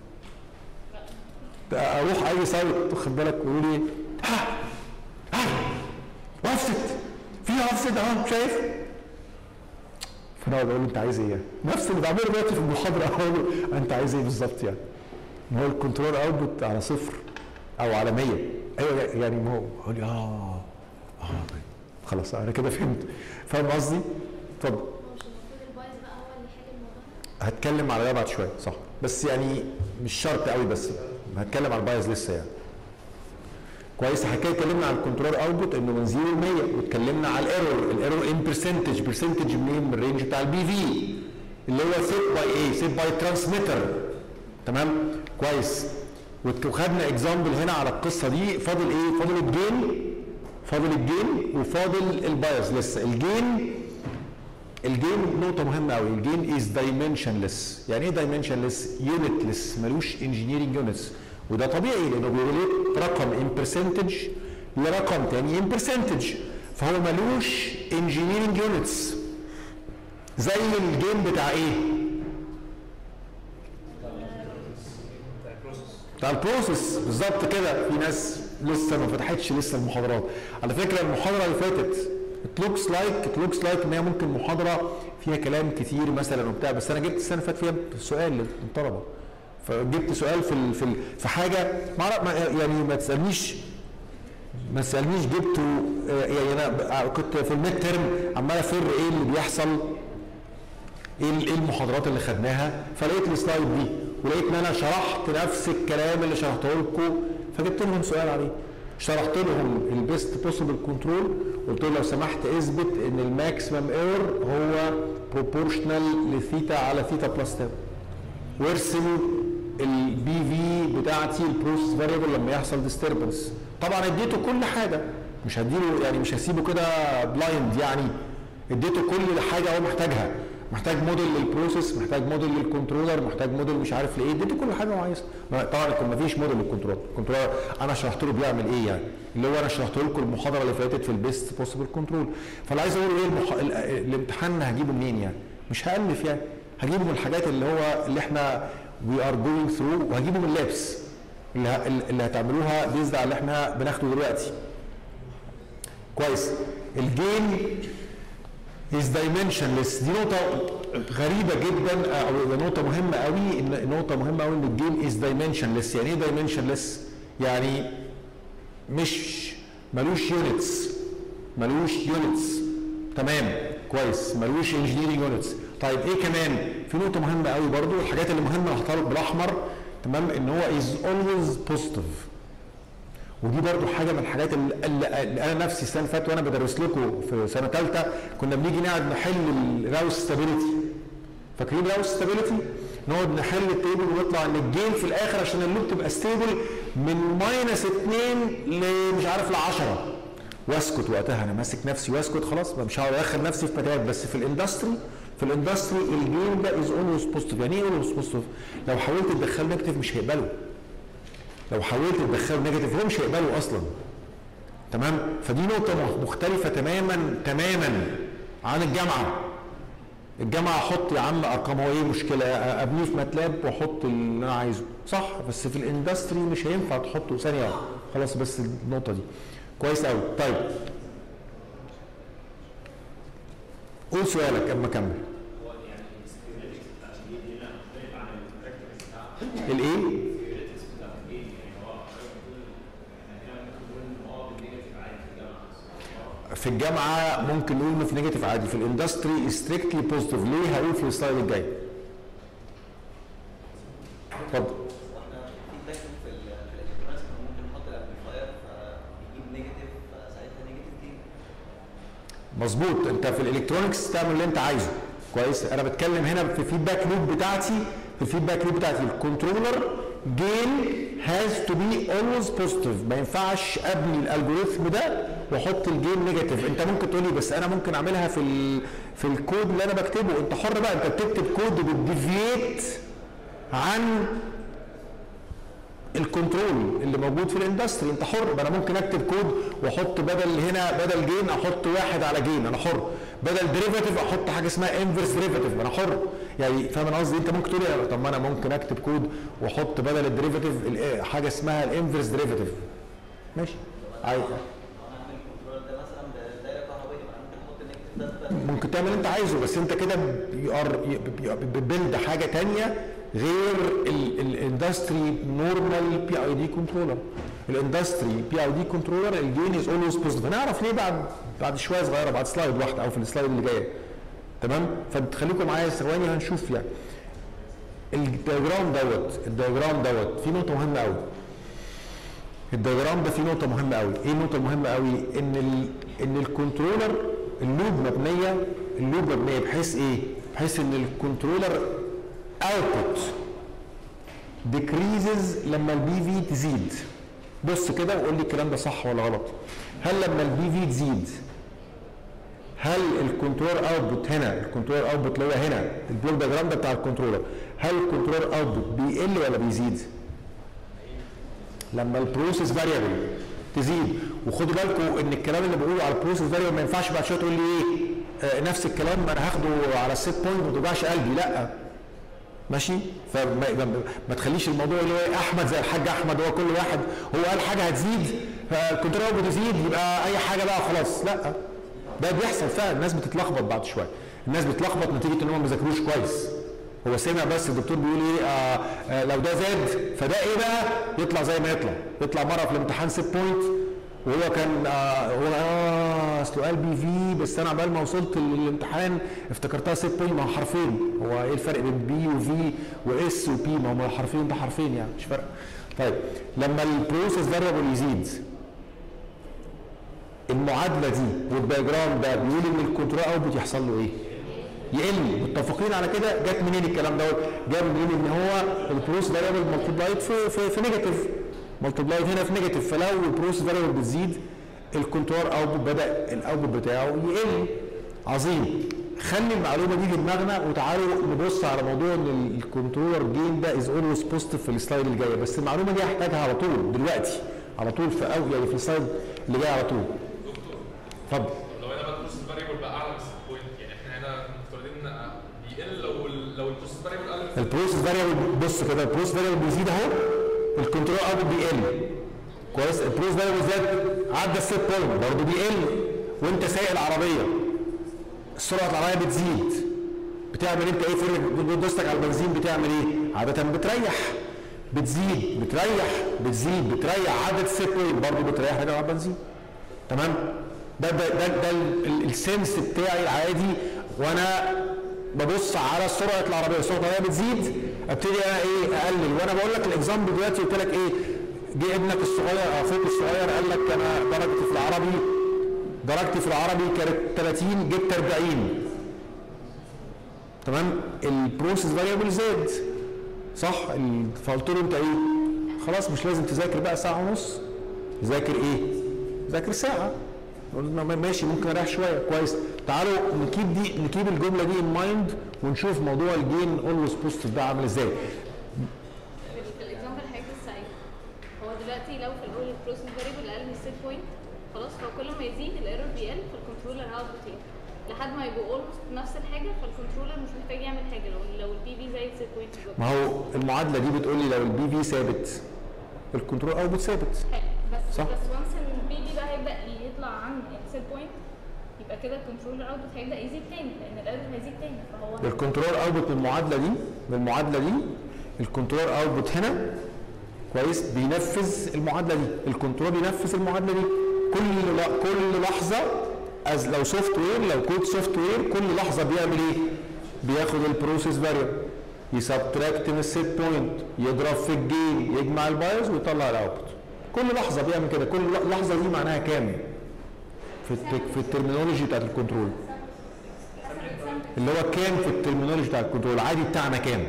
اروح اي سايت واخد بالك ويقول ايه ها ها اوفست في اوفست اهو شايف فانا اقعد اقول له انت عايز ايه؟ نفس اللي بعمله دلوقتي في المحاضره اقول له انت عايز ايه بالظبط يعني؟ ما هو الكنترول اوتبوت على صفر او على 100 ايوه يعني ما هو يقول لي اه اه خلاص انا كده فهمت فاهم قصدي؟ اتفضل هو مش المفروض البايظ بقى هو اللي يحل الموضوع ده؟ هتكلم على ده بعد شويه صح بس يعني مش شرط قوي بس هتكلم على البايز لسه يعني كويس احنا كده اتكلمنا على الكنترول اوتبوت انه من 0 ل 100 واتكلمنا على الايرور الايرور ان برسنتج برسنتج منين من الرينج بتاع البي في اللي هو سيت باي ايه سيت باي ترانسميتر تمام كويس وت- وخدنا اكزامبل هنا على القصه دي فاضل ايه فاضل الجين فاضل الجين وفاضل البايز لسه الجين الجين نقطة مهمة قوي الجين از دايمنشنلس يعني ايه دايمنشنلس يونتلس ملوش انجينيرنج يونتس وده طبيعي لانه بيريليت رقم ان برسنتج لرقم تاني ان برسنتج فهو ملوش انجينيرنج يونتس زي الجين بتاع ايه؟ بتاع البروسيس بالظبط كده في ناس لسه ما فتحتش لسه المحاضرات على فكره المحاضره اللي فاتت ات لوكس لايك ات لوكس لايك ان هي ممكن محاضره فيها كلام كتير مثلا وبتاع بس انا جبت السنه اللي فاتت فيها سؤال للطلبه فجبت سؤال في ال في ال في حاجه ما أعرف- ما- يعني ما تسالنيش ما تسالنيش جبته آه، يعني انا كنت في الميد ترم عمال افر ايه اللي بيحصل ايه ال- إيه المحاضرات اللي خدناها فلقيت السلايد دي ولقيت ان انا شرحت نفس الكلام اللي شرحته لكم فجبت لهم سؤال عليه شرحت لهم البيست بوسيبل كنترول قلت لهم لو سمحت اثبت ان الماكسيمم ايرور هو بروبورشنال لثيتا على ثيتا بلس تاب وارسم البي في بتاعتي البروسيس فاريبل لما يحصل ديستربنس طبعا اديته كل حاجه مش هديله يعني مش هسيبه كده بلايند يعني اديته كل حاجه هو محتاجها محتاج موديل للبروسيس محتاج موديل للكنترولر محتاج موديل مش عارف لايه اديته كل حاجه هو عايزها ما- طبعا يكون ما فيش موديل للكنترولر الكنترولر انا شرحت له بيعمل ايه يعني اللي هو انا شرحت لكم المحاضره اللي فاتت في البيست بوسيبل كنترول فاللي عايز اقوله ايه المح... ال- الامتحان هجيبه منين يعني مش هالف يعني هجيبه من الحاجات اللي هو اللي احنا وي ار جوينج ثرو وهجيبه من اللابس اللي, ه- اللي هتعملوها بيزد على اللي احنا بناخده دلوقتي كويس الجين is dimensionless دي نقطة غريبة جدا أو نقطة مهمة قوي إن نقطة مهمة قوي إن الجين is dimensionless يعني إيه dimensionless؟ يعني مش ملوش يونتس ملوش يونتس تمام كويس ملوش انجينيرنج يونتس طيب ايه كمان في نقطه مهمه قوي برضو الحاجات اللي مهمه هحطها لك بالاحمر تمام ان هو از اولويز بوزيتيف ودي برضو حاجه من الحاجات اللي, اللي انا نفسي السنه اللي فاتت وانا بدرس لكم في سنه ثالثه كنا بنيجي نقعد نحل الراوس ستابيليتي فاكرين راوس ستابيليتي نقعد نحل التيبل ونطلع ان الجين في الاخر عشان اللوب تبقى ستيبل من ماينس 2 لمش عارف ل 10 واسكت وقتها انا ماسك نفسي واسكت خلاص مش هقعد ادخل نفسي في متاهات بس في الاندستري في الاندستري الجين ده از اولويز بوزيتيف يعني ايه اولويز بوزيتيف؟ لو حاولت تدخله نيجاتيف مش هيقبله لو حاولت تدخله نيجاتيف هو مش هيقبله اصلا تمام فدي نقطة مختلفة تماما تماما عن الجامعة الجامعة احط يا عم ارقام هو ايه مشكلة ابنيه في ماتلاب واحط اللي انا عايزه صح بس في الاندستري مش هينفع تحطه ثانية واحدة خلاص بس النقطة دي كويس قوي طيب قول سؤالك اما اكمل الايه؟ في الجامعه ممكن نقول انه في نيجاتيف عادي في الاندستري ستريكتلي بوزيتيف ليه هقول في السلايد الجاي اتفضل واحنا في دايما في ال في الالكترونكس كنا ممكن نحط الامبليفاير فيجيب نيجاتيف فساعتها نيجاتيف جين مظبوط انت في الالكترونكس تعمل اللي انت عايزه كويس انا بتكلم هنا في الفيدباك لوب بتاعتي في الفيدباك لوب بتاعتي الكنترولر جين هاز تو بي اولويز بوزيتيف ما ينفعش ابني الالجوريثم ده واحط الجين نيجاتيف انت ممكن تقولي بس انا ممكن اعملها في ال في الكود اللي انا بكتبه انت حر بقى انت بتكتب كود بتديفيت عن الكنترول اللي موجود في الاندستري انت حر ما انا ممكن اكتب كود واحط بدل هنا بدل جين احط واحد على جين انا حر بدل ديريفاتيف احط حاجه اسمها انفرس ديريفاتيف انا حر يعني فاهم انا قصدي انت ممكن تقول لي طب ما انا ممكن اكتب كود واحط بدل الديريفاتيف ال- حاجه اسمها الانفرس ديريفاتيف ماشي عادي لو انا عامل الكنترول ده مثلا بدايره كهربائيه يبقى انا ممكن احط النيجاتيف ده في ممكن تعمل اللي انت عايزه بس انت كده بتبلد حاجه تانية غير الاندستري نورمال بي اي دي كنترولر الاندستري بي اي دي كنترولر الجين از اولويز بوزيتيف هنعرف ليه بعد بعد شويه صغيره بعد سلايد واحده او في السلايد اللي جايه تمام فخليكم معايا ثواني هنشوف يعني الدياجرام دوت الدياجرام دوت في نقطه مهمه قوي الدياجرام ده فيه نقطة مهمة قوي، إيه النقطة المهمة قوي؟ إن ال إن الكنترولر اللوب مبنية اللوب مبنية بحيث إيه؟ بحيث إن الكنترولر اوتبوت decreases لما البي في تزيد. بص كده وقول لي الكلام ده صح ولا غلط. هل لما البي في تزيد هل الكنترولر اوتبوت هنا الكنترولر اوتبوت اللي هو هنا البلوك دياجرام ده بتاع الكنترولر هل الكنترولر اوتبوت بيقل ولا بيزيد؟ لما البروسيس فاريبل تزيد وخدوا بالكم ان الكلام اللي بقوله على البروسيس فاريبل ما ينفعش بعد شويه تقول لي ايه آه نفس الكلام ما انا هاخده على السيت بوينت ما توجعش قلبي لا ماشي فما ما- ما تخليش الموضوع اللي هو إيه احمد زي الحاج احمد هو كل واحد هو قال حاجه هتزيد فالكنترول اوتبوت يزيد يبقى اي حاجه بقى خلاص لا ده بيحصل فعلا الناس بتتلخبط بعد شويه الناس بتتلخبط نتيجه ان هم ما بيذاكروش كويس هو سمع بس الدكتور بيقول ايه آه آه لو ده زاد فده ايه بقى يطلع زي ما يطلع يطلع مره في الامتحان 6 بوينت وهو كان آه هو اه اصله قال بي في بس انا عبال ما وصلت للامتحان افتكرتها 6 بوينت ما هو حرفين هو ايه الفرق بين بي وفي واس وبي ما هم حرفين ده حرفين يعني مش فرق طيب لما البروسيس فاريبل يزيد المعادله دي والدياجرام ده بيقول ان الكنترول اوتبوت يحصل له ايه؟ يقل متفقين على كده جت منين الكلام دوت؟ جاب منين ان هو البروس فاريبل ملتبلايد في في, في نيجاتيف ملتبلايد هنا في نيجاتيف فلو البروس فاريبل بتزيد الكنترول اوتبوت بدا الاوتبوت بتاعه يقل عظيم خلي المعلومه دي في دماغنا وتعالوا نبص على موضوع ان الكنترولر جين ده از اولويز بوزيتيف في السلايد اللي جايه بس المعلومه دي هحتاجها على طول دلوقتي على طول في أو يعني في السلايد اللي جاي على طول اتفضل لو هنا بقى البروسيس فاريبل بقى اعلى من 6 بوينت يعني احنا هنا مفترضين ان بيقل لو ال- لو البروسيس فاريبل قل من البروسيس فاريبل بص كده البروسيس فاريبل بيزيد اهو الكنترول اوتبوت بيقل كويس البروسيس فاريبل زاد عدى الست بوينت برضه بيقل وانت سايق العربيه سرعه العربيه بتزيد بتعمل انت ايه فرق دوستك على البنزين بتعمل ايه؟ عاده بتريح بتزيد بتريح بتزيد بتريح عدد الست بوينت برضه بتريح هنا على البنزين تمام؟ ده ده ده, ده ال- ال- السنس بتاعي العادي وانا ببص على سرعه العربيه سرعه العربيه بتزيد ابتدي انا ايه اقلل وانا بقول لك الاكزامبل دلوقتي قلت لك ايه جه ابنك الصغير اخوك الصغير قال لك انا درجتي في العربي درجتي في العربي كانت 30 جبت 40 تمام البروسيس فاريبل زاد صح ال- فقلت له انت ايه خلاص مش لازم تذاكر بقى ساعه ونص ذاكر ايه ذاكر ساعه قلنا ما- ماشي ممكن اريح شويه كويس تعالوا نكيب دي نكيب الجمله دي ان مايند ونشوف موضوع الجين اولويز بوزيتيف ده عامل ازاي في الاكزامبل حضرتك لسه قايل هو دلوقتي لو في الاول البروسيس فاريبل اقل من 6 بوينت خلاص فكل ما يزيد الايرور بيقل فالكنترولر اوتبوت يقل لحد ما يبقوا اولموست نفس الحاجه فالكنترولر مش محتاج يعمل حاجه لو لو البي في زي 6 بوينت بالظبط ما هو المعادله دي بتقول لي لو البي في ثابت الكنترول اوتبوت ثابت حلو. بس صح. بس وانس ان البي في بقى هيبدا يطلع عن 6 بوينت يبقى كده الكنترولر اوتبوت هيبدا يزيد تاني لان الايرور هيزيد تاني فهو الكنترول اوتبوت من المعادله دي من المعادله دي الكنترول اوتبوت هنا كويس بينفذ المعادله دي الكنترول بينفذ المعادله دي كل ل- كل لحظه از لو سوفت وير لو كود سوفت وير كل لحظه بيعمل ايه بياخد البروسيس فاريبل يسبتراكت من السيت بوينت يضرب في الجين يجمع البايز ويطلع الاوتبوت كل لحظه بيعمل كده كل لحظه دي معناها كام في التك في الترمينولوجي بتاعت الكنترول اللي هو كام في الترمينولوجي بتاع الكنترول العادي بتاعنا كام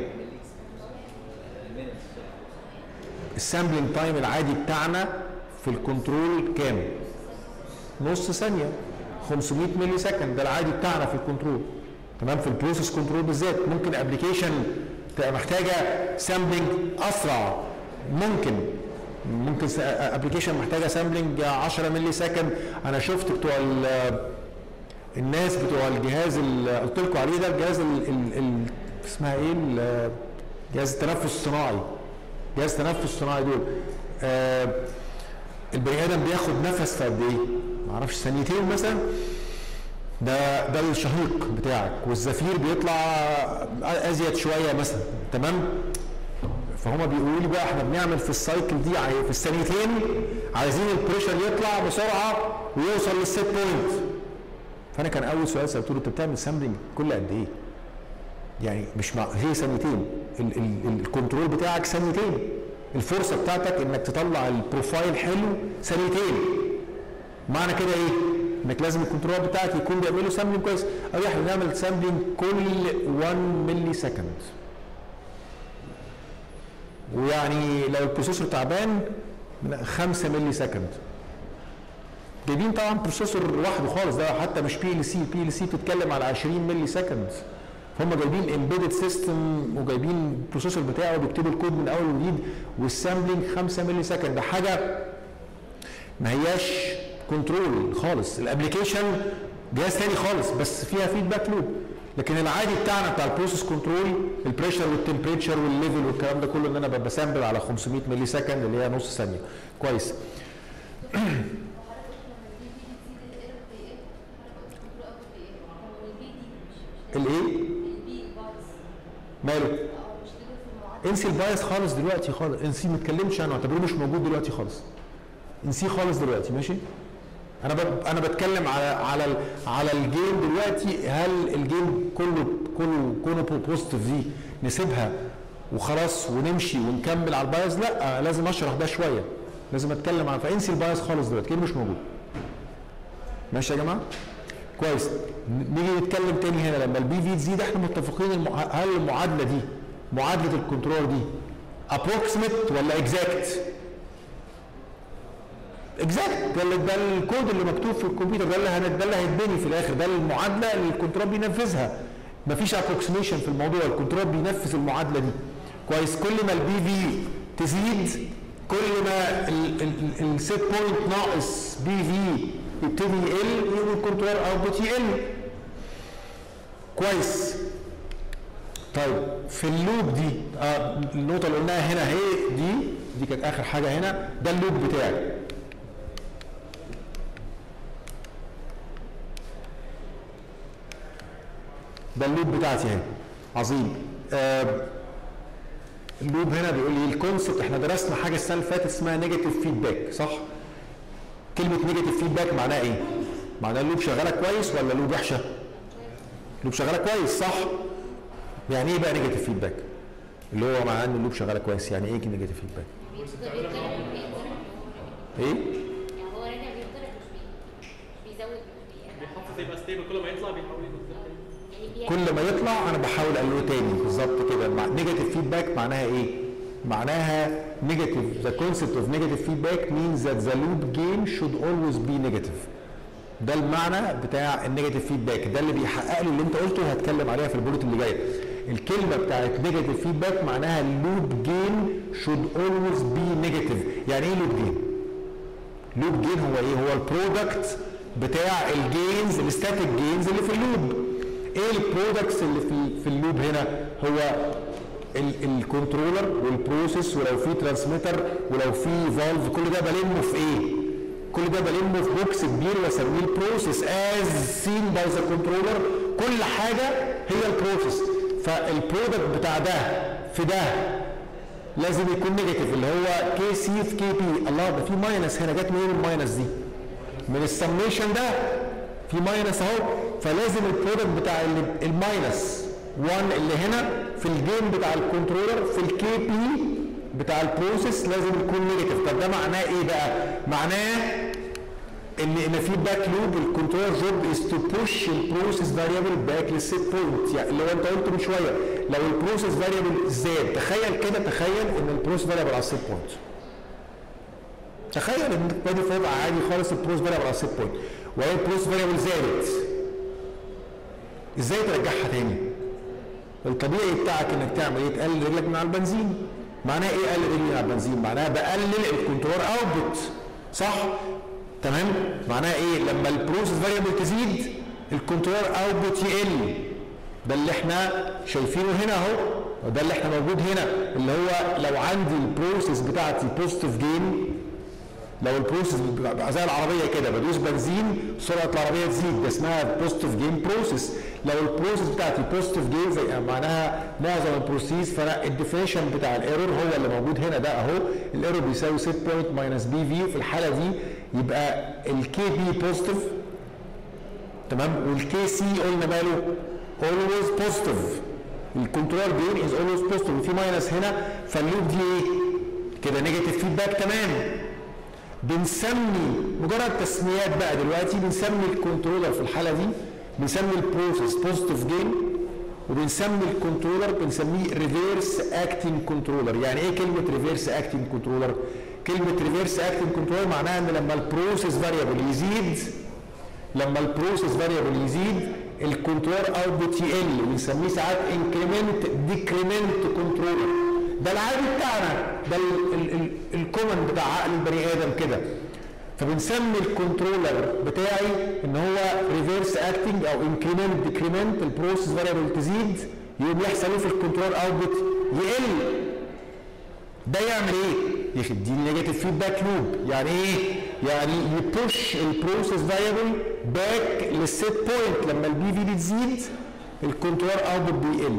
السامبلنج تايم العادي بتاعنا في الكنترول كام نص ثانيه 500 ملي سكند ده العادي بتاعنا في الكنترول تمام في البروسيس كنترول بالذات ممكن ابلكيشن تبقى محتاجه سامبلنج اسرع ممكن ممكن ابلكيشن محتاجه سامبلنج 10 ملي سكند انا شفت بتوع ال- الناس بتوع الجهاز اللي قلت لكم عليه ده الجهاز ال ال ال اسمها ايه ال- جهاز التنفس الصناعي جهاز التنفس الصناعي دول آه البني ادم بياخد نفس في قد ايه؟ ما اعرفش ثانيتين مثلا ده ده الشهيق بتاعك والزفير بيطلع ازيد شويه مثلا تمام فهم بيقولوا لي بقى احنا بنعمل في السايكل دي عاي- في الثانيتين عايزين البريشر يطلع بسرعه ويوصل للسيت بوينت فانا كان اول سؤال سالته له انت بتعمل سامبلنج كل قد ايه؟ يعني مش مع هي ثانيتين ال- ال- الكنترول بتاعك ثانيتين الفرصه بتاعتك انك تطلع البروفايل حلو ثانيتين معنى كده ايه؟ انك لازم الكنترول بتاعك يكون بيعمل له سامبلنج كويس او احنا بنعمل سامبلنج كل 1 ملي سكند ويعني لو البروسيسور تعبان 5 ملي سكند جايبين طبعا بروسيسور لوحده خالص ده حتى مش بي ال سي بي ال سي بتتكلم على 20 ملي سكند هم جايبين امبيدد سيستم وجايبين البروسيسور بتاعه بيكتبوا الكود من اول وجديد والسامبلنج 5 ملي سكند ده حاجه ما هياش كنترول خالص الابلكيشن جهاز تاني خالص بس فيها فيدباك لوب لكن العادي بتاعنا بتاع البروسيس كنترول البريشر والتمبريتشر والليفل والكلام ده كله ان انا ببقى سامبل على 500 ملي سكند اللي هي نص ثانيه كويس الايه ماله انسي البايس خالص دلوقتي خالص انسي ما تكلمش عنه اعتبروه مش موجود دلوقتي خالص انسيه خالص دلوقتي ماشي انا ب... انا بتكلم على على ال... على الجيم دلوقتي هل الجيم كله كله كونه بوزيتيف دي نسيبها وخلاص ونمشي ونكمل على البايس لا لازم اشرح ده شويه لازم اتكلم عن فانسي البايس خالص دلوقتي كده مش موجود ماشي يا جماعه كويس ن- نيجي نتكلم تاني هنا لما البي في تزيد احنا متفقين المع... هل المعادله دي معادله الكنترول دي ابروكسيمت ولا اكزاكت اكزاكت ده اللي- ده الكود اللي مكتوب في الكمبيوتر ده اللي هن- ده اللي هيتبني في الاخر ده المعادله اللي الكنترول بينفذها مفيش ابروكسيميشن في الموضوع الكنترول بينفذ المعادله دي كويس كل ما البي في تزيد كل ما السيت بوينت ناقص بي في يبتدي يقل يقوم الكنترول اوتبوت يقل كويس طيب في اللوب دي آه النقطة اللي قلناها هنا هي دي دي كانت آخر حاجة هنا ده اللوب بتاعي ده اللوب بتاعتي اهي عظيم آه اللوب هنا بيقول لي الكونسبت احنا درسنا حاجة السنة اللي فاتت اسمها نيجاتيف فيدباك صح؟ كلمة نيجاتيف فيدباك معناها ايه؟ معناها اللوب شغالة كويس ولا اللوب وحشة؟ اللوب شغالة كويس صح؟ يعني ايه بقى نيجاتيف فيدباك؟ اللي هو معناه ان اللوب شغالة كويس يعني ايه نيجاتيف فيدباك؟ بيفضل يتضرب بيتضرب ايه؟ يعني هو راجع بيتضرب مش بي- مش بيزود مش بيقلل. بيحافظ يبقى ستيبل كل ما يطلع بيحاول ينزل تاني يعني بيعمل كل ما يطلع انا بحاول اقلله تاني بالظبط كده نيجاتيف فيدباك معناها ايه؟ معناها negative the concept of negative feedback means that the loop gain should always be negative ده المعنى بتاع النيجاتيف فيدباك ده اللي بيحقق لي اللي انت قلته هتكلم عليها في البولت اللي جايه الكلمه بتاعت نيجاتيف فيدباك معناها اللوب جين should always be negative يعني ايه لوب جين لوب جين هو ايه هو البرودكت بتاع الجينز الستاتيك جينز اللي في اللوب ايه البرودكتس اللي في في اللوب هنا هو الكنترولر والبروسيس ولو في ترانسميتر ولو في فالف كل ده بلمه في ايه كل ده بلمه في بوكس كبير واسميه البروسيس از سين باي ذا كنترولر كل حاجه هي البروسيس فالبرودكت بتاع ده في ده لازم يكون نيجاتيف اللي هو كي سي في كي بي الله ده في ماينس هنا جت منين الماينس دي؟ من السميشن ده في ماينس اهو فلازم البرودكت بتاع ال- الماينس 1 اللي هنا في الجيم بتاع الكنترولر في الكي بي بتاع البروسيس لازم يكون نيجاتيف طب ده معناه ايه بقى؟ معناه ان ان في باك لوب الكنترول جوب از تو بوش البروسيس فاريبل باك للسيت بوينت يعني اللي هو انت قلته من شويه لو البروسيس فاريبل زاد تخيل كده تخيل ان البروسيس فاريبل على السيت بوينت تخيل ان انت بادي في وضع عادي خالص البروسيس فاريبل على السيت بوينت وهي البروسيس فاريبل زادت ازاي ترجعها تاني؟ الطبيعي بتاعك انك تعمل ايه؟ تقلل رجلك من على البنزين معناها ايه اقلل رجلي على البنزين معناها بقلل الكنترول اوتبوت صح تمام معناها ايه لما البروسيس فاريبل تزيد الكنترول اوتبوت يقل ده اللي احنا شايفينه هنا اهو وده اللي احنا موجود هنا اللي هو لو عندي البروسيس بتاعتي بوزيتيف جين لو البروسيس بيبقى زي العربيه كده بدوس بنزين سرعه العربيه تزيد ده اسمها بوزيتيف جين بروسيس لو البروسيس بتاعتي بوزيتيف جين زي معناها معظم البروسيس فانا الديفينيشن بتاع الايرور هو اللي موجود هنا ده اهو الايرور بيساوي سيت بوينت ماينس بي في في الحاله دي يبقى الكي بي بوزيتيف تمام والكي سي قلنا ماله اولويز بوزيتيف الكنترول جين از اولويز بوزيتيف وفي ماينس هنا فاللوب دي ايه؟ كده نيجاتيف فيدباك تمام بنسمي مجرد تسميات بقى دلوقتي بنسمي الكنترولر في الحاله دي بنسمي البروسيس بوزيتيف جين وبنسمي الكنترولر بنسميه ريفيرس اكتنج كنترولر يعني ايه كلمه ريفيرس اكتنج كنترولر كلمه ريفيرس اكتنج كنترولر معناها ان لما البروسيس فاريبل يزيد لما البروسيس فاريبل يزيد الكنترول اوتبوت يقل وبنسميه ساعات انكريمنت ديكريمنت كنترولر ده العادي بتاعنا ده الكومن بتاع عقل البني ادم كده فبنسمي الكنترولر بتاعي ان هو ريفيرس اكتنج او انكريمنت ديكريمنت البروسيس فاريبل تزيد يقوم يحصل ايه في الكنترول اوتبوت يقل ده يعمل ايه؟ يديني نيجاتيف فيدباك لوب يعني ايه؟ يعني يبوش البروسيس فاريبل باك للسيت بوينت لما البي في دي تزيد الكنترول اوتبوت بيقل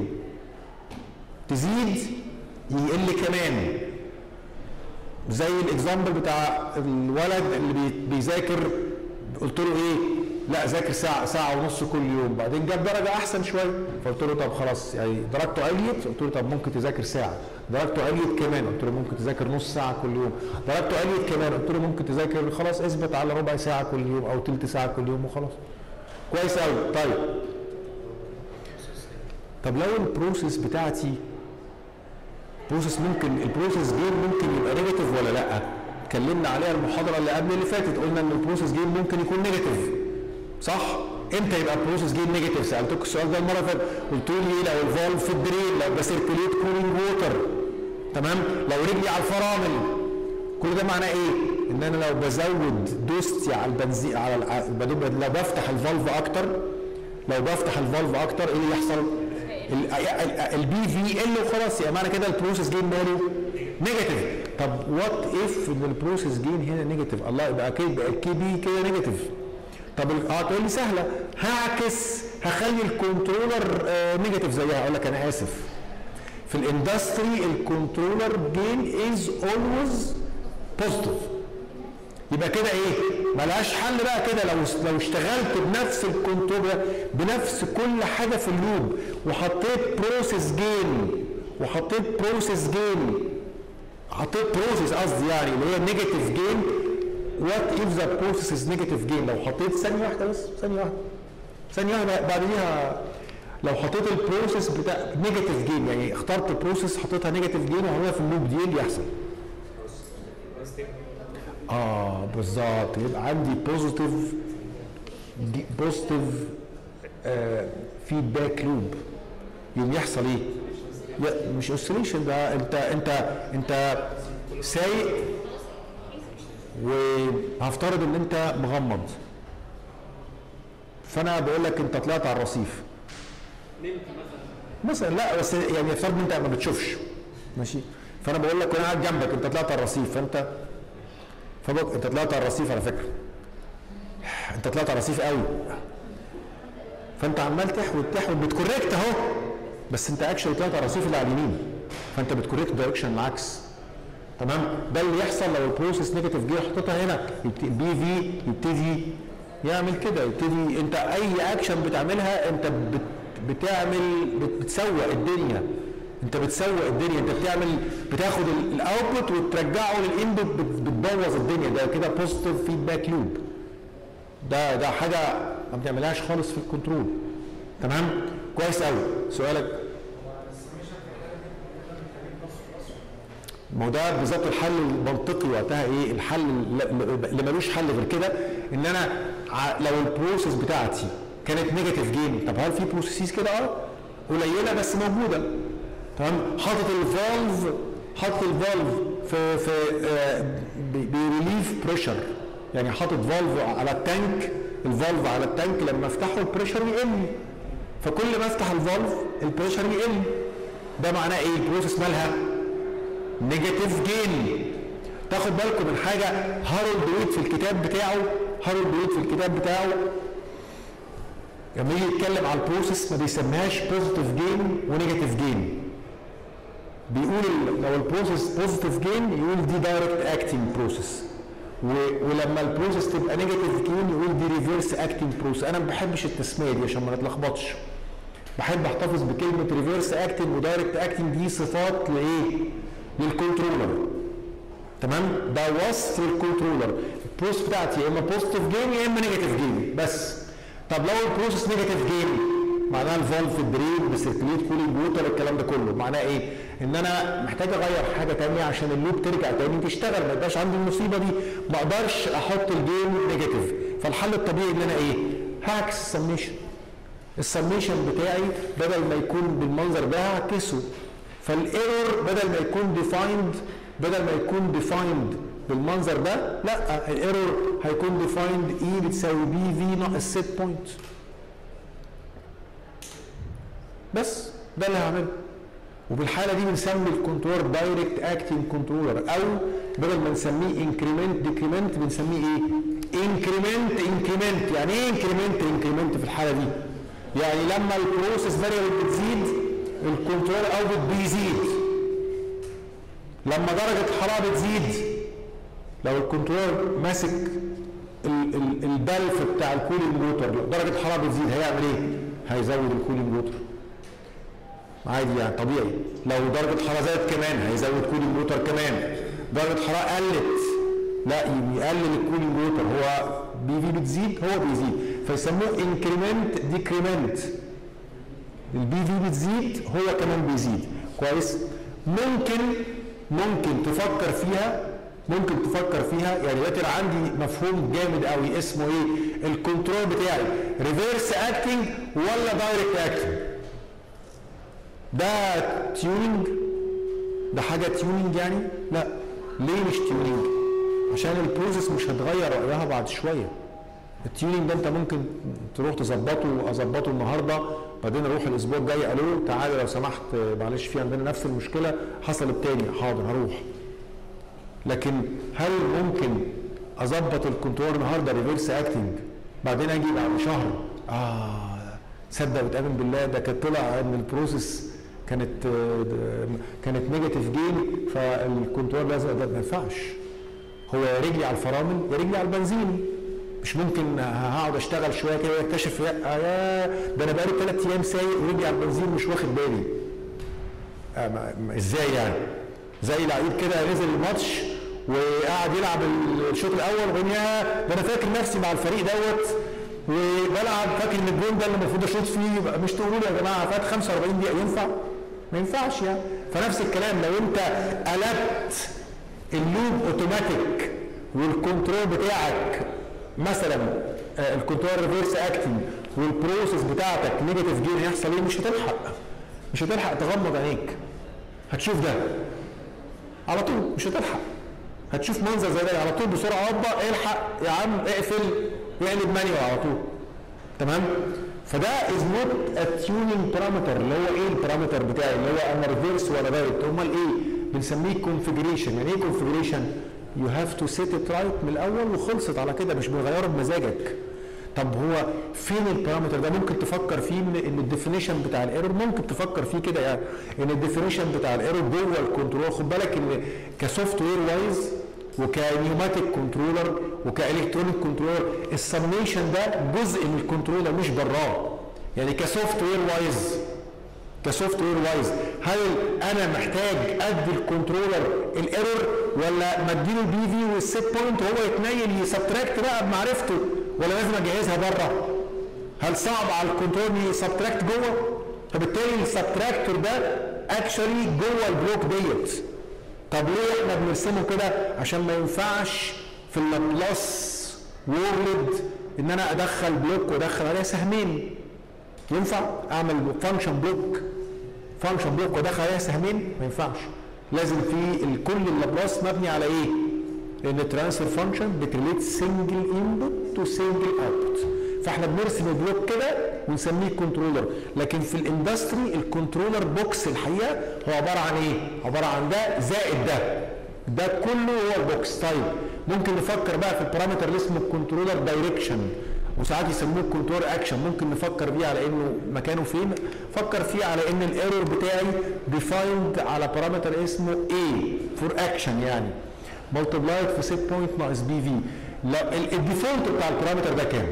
تزيد يقل كمان زي الاكزامبل بتاع الولد اللي بي- بيذاكر قلت له ايه لا ذاكر ساعة ساعة ونص كل يوم بعدين جاب درجة أحسن شوية فقلت له طب خلاص يعني درجته عليت قلت له طب ممكن تذاكر ساعة درجته عليت كمان قلت له ممكن تذاكر نص ساعة كل يوم درجته عليت كمان قلت له ممكن تذاكر خلاص اثبت على ربع ساعة كل يوم أو تلت ساعة كل يوم وخلاص كويس قوي طيب طب لو البروسيس بتاعتي بروسيس ممكن البروسيس جيم ممكن يبقى نيجاتيف ولا لا اتكلمنا عليها المحاضره اللي قبل اللي فاتت قلنا ان البروسيس جيم ممكن يكون نيجاتيف صح امتى يبقى البروسيس جيم نيجاتيف سالتك السؤال ده المره اللي فاتت قلت لي ايه لو الفالف في الدرين لو بسيركوليت كولينج ووتر تمام لو رجلي على الفرامل كل ده معناه ايه ان انا لو بزود دوستي على البنزين على الع- بدوب- لو بفتح الفالف اكتر لو بفتح الفالف اكتر ايه اللي يحصل البي في ال وخلاص يبقى معنى كده البروسيس جين ماله نيجاتيف طب وات اف ان البروسيس جين هنا نيجاتيف الله يبقى كده يبقى الكي بي كده نيجاتيف طب ال- اه تقول لي سهله هعكس هخلي الكنترولر آه نيجاتيف زيها اقول لك انا اسف في الاندستري الكنترولر جين از اولويز بوزيتيف يبقى كده ايه ملهاش حل بقى كده لو لو اشتغلت بنفس الكنترول بنفس كل حاجه في اللوب وحطيت بروسيس جين وحطيت بروسيس جين حطيت بروسيس قصدي يعني اللي هي نيجاتيف جين وات اف ذا بروسيس از نيجاتيف جين لو حطيت ثانيه واحده بس ثانيه واحده ثانيه واحده بعديها لو حطيت البروسيس بتاع نيجاتيف جين يعني اخترت بروسيس حطيتها نيجاتيف جين وعملها في اللوب دي ايه اللي يحصل؟ اه بالظبط يبقى عندي بوزيتيف بوزيتيف فيدباك لوب يوم يحصل ايه؟ لا مش اوسيليشن ده انت انت انت سايق وهفترض ان انت مغمض فانا بقول لك انت طلعت على الرصيف نمت مثلا مثلا لا بس يعني افترض ان انت ما بتشوفش ماشي فانا بقول لك وانا قاعد جنبك انت طلعت على الرصيف فانت فبك انت طلعت على الرصيف على فكره انت طلعت على الرصيف قوي فانت عمال تحود تحود بتكوريكت اهو بس انت اكشن طلعت على الرصيف اللي على اليمين فانت بتكوريكت دايركشن العكس تمام ده اللي يحصل لو البروسيس نيجاتيف جه حطيتها هنا البي في يبتدي يعمل كده يبتدي انت اي اكشن بتعملها انت بت بتعمل بت- بتسوق الدنيا انت بتسوق الدنيا انت بتعمل بتاخد الاوتبوت وترجعه للانبوت بت- بتبوظ الدنيا ده كده بوزيتيف فيدباك لوب ده ده حاجه ما بنعملهاش خالص في الكنترول تمام كويس قوي سؤالك ما هو ده بالظبط الحل المنطقي وقتها ايه الحل اللي- اللي ملوش حل غير كده ان انا ع- لو البروسيس بتاعتي كانت نيجاتيف جين طب هل في بروسيسز كده اه قليله بس موجوده تمام حاطط الفالف حاطط الفالف في في آه، بي- بيريليف بريشر يعني حاطط فالف على التانك الفالف على التانك لما افتحه البريشر يقل فكل ما افتح الفالف البريشر يقل ده معناه ايه البروسيس مالها نيجاتيف جين تاخد بالكم من حاجه هارولد ويت في الكتاب بتاعه هارولد ويت في الكتاب بتاعه لما يجي يتكلم على البروسيس ما بيسميهاش بوزيتيف جين ونيجاتيف جين بيقول ال- لو البروسيس بوزيتيف جين يقول دي دايركت اكتنج بروسيس ولما البروسيس تبقى نيجاتيف جين يقول دي ريفيرس اكتنج بروسيس انا ما بحبش التسميه دي عشان ما نتلخبطش بحب احتفظ بكلمه ريفيرس اكتنج ودايركت اكتنج دي صفات لايه للكنترولر تمام ده وصف الكنترولر البروسيس بتاعتي يا اما بوزيتيف جين يا اما نيجاتيف جين بس طب لو البروسيس نيجاتيف جين معناها الفالف الدرين بسيركليت كولينج ووتر الكلام ده كله معناه ايه ان انا محتاج اغير حاجه تانية عشان اللوب ترجع تاني تشتغل ما يبقاش عندي المصيبه دي ما اقدرش احط الجين نيجاتيف فالحل الطبيعي ان انا ايه هعكس السميشن السميشن بتاعي بدل ما يكون بالمنظر ده هعكسه فالايرور بدل ما يكون ديفايند بدل ما يكون ديفايند بالمنظر ده لا الايرور هيكون ديفايند اي بتساوي بي في ناقص سيت بوينت بس ده اللي هعمله وبالحاله دي بنسمي الكنترولر دايركت اكتنج كنترولر او بدل ما نسميه انكريمنت ديكريمنت بنسميه ايه؟ انكريمنت انكريمنت يعني ايه انكريمنت انكريمنت في الحاله دي؟ يعني لما البروسيس فاريبل بتزيد الكنترول اوتبوت بيزيد لما درجه الحراره بتزيد لو الكنترول ماسك ال- ال- البلف بتاع الكولينج موتور درجه الحراره بتزيد هيعمل ايه؟ هيزود الكولينج موتور عادي يعني طبيعي لو درجة الحرارة زادت كمان هيزود كولينج موتور كمان درجة الحرارة قلت لا يقلل الكولينج موتور هو بي في بتزيد هو بيزيد فيسموه انكريمنت ديكريمنت البي في بتزيد هو كمان بيزيد كويس ممكن ممكن تفكر فيها ممكن تفكر فيها يعني دلوقتي انا عندي مفهوم جامد قوي اسمه ايه الكنترول بتاعي ريفيرس اكتنج ولا دايركت اكتنج ده تيوننج ده حاجه تيوننج يعني لا ليه مش تيوننج عشان البروسيس مش هتغير رايها بعد شويه التيوننج ده انت ممكن تروح تظبطه اظبطه النهارده بعدين اروح الاسبوع الجاي قالوا له تعالى لو سمحت معلش في عندنا نفس المشكله حصلت تاني حاضر هروح لكن هل ممكن اظبط الكنترول النهارده ريفيرس اكتنج بعدين اجي بعد شهر اه تصدق وتامن بالله ده كان طلع ان البروسيس كانت آه، كانت نيجاتيف جين فالكنترول لازم ده ما ينفعش هو يا رجلي على الفرامل يا رجلي على البنزين مش ممكن هقعد اشتغل شويه كده واكتشف يا يا ده انا بقالي ثلاث ايام سايق ورجلي على البنزين مش واخد بالي آه، ما- ما- ازاي يعني زي لعيب كده نزل الماتش وقعد يلعب الشوط الاول وبعدين يا ده انا فاكر نفسي مع الفريق دوت وبلعب فاكر ان الجون ده اللي المفروض اشوط فيه يبقى مش تقولوا لي يا جماعه فات 45 دقيقه ينفع؟ ما ينفعش يعني فنفس الكلام لو انت قلبت اللوب اوتوماتيك والكنترول بتاعك مثلا آه، الكنترول ريفيرس اكتنج والبروسيس بتاعتك نيجاتيف جين هيحصل ايه؟ مش هتلحق مش هتلحق تغمض عينيك هتشوف ده على طول مش هتلحق هتشوف منظر زي ده على طول بسرعه وضع الحق يا عم اقفل واقلب مانيوال على طول تمام فده از نوت ا تيونينج بارامتر اللي هو ايه البارامتر بتاعي اللي هو انا ريفيرس ولا دايركت امال ايه بنسميه كونفجريشن يعني ايه كونفجريشن يو هاف تو سيت ات رايت من الاول وخلصت على كده مش بنغيره بمزاجك طب هو فين البارامتر ده ممكن تفكر فيه ان ان الديفينيشن بتاع الايرور ممكن تفكر فيه كده يعني ان الديفينيشن بتاع الايرور جوه الكنترول خد بالك ان كسوفت وير وايز وكنيوماتيك كنترولر وكالكترونيك كنترولر السميشن ده جزء من الكنترولر مش براه يعني كسوفت وير وايز كسوفت وير وايز هل انا محتاج ادي الكنترولر الايرور ولا ما اديله البي في والسيت بوينت وهو يتنيل يسبتراكت بقى بمعرفته ولا لازم اجهزها بره هل صعب على الكنترول يسبتراكت جوه فبالتالي السبتراكتور ده اكشولي جوه البلوك ديت طب ليه احنا بنرسمه كده عشان ما ينفعش في اللابلاس وورلد ان انا ادخل بلوك وادخل عليها سهمين ينفع اعمل فانكشن بلوك فانكشن بلوك وادخل عليها سهمين ما ينفعش لازم في ال- كل اللابلاس مبني على ايه؟ ان الترانسفير فانكشن بتريليت سنجل انبوت تو سنجل اوتبوت فاحنا بنرسم البلوك كده ونسميه كنترولر لكن في الاندستري الكنترولر بوكس الحقيقه هو عباره عن ايه؟ عباره عن ده زائد ده ده كله هو البوكس طيب ممكن نفكر بقى في البارامتر اللي اسمه الكنترولر دايركشن وساعات يسموه كنترول اكشن ممكن نفكر بيه على انه مكانه فين فكر فيه على ان الايرور بتاعي ديفايند على بارامتر اسمه A فور اكشن يعني ملتبلايد في سيت بوينت ناقص بي في لا ال- الديفولت بتاع البارامتر ده كام؟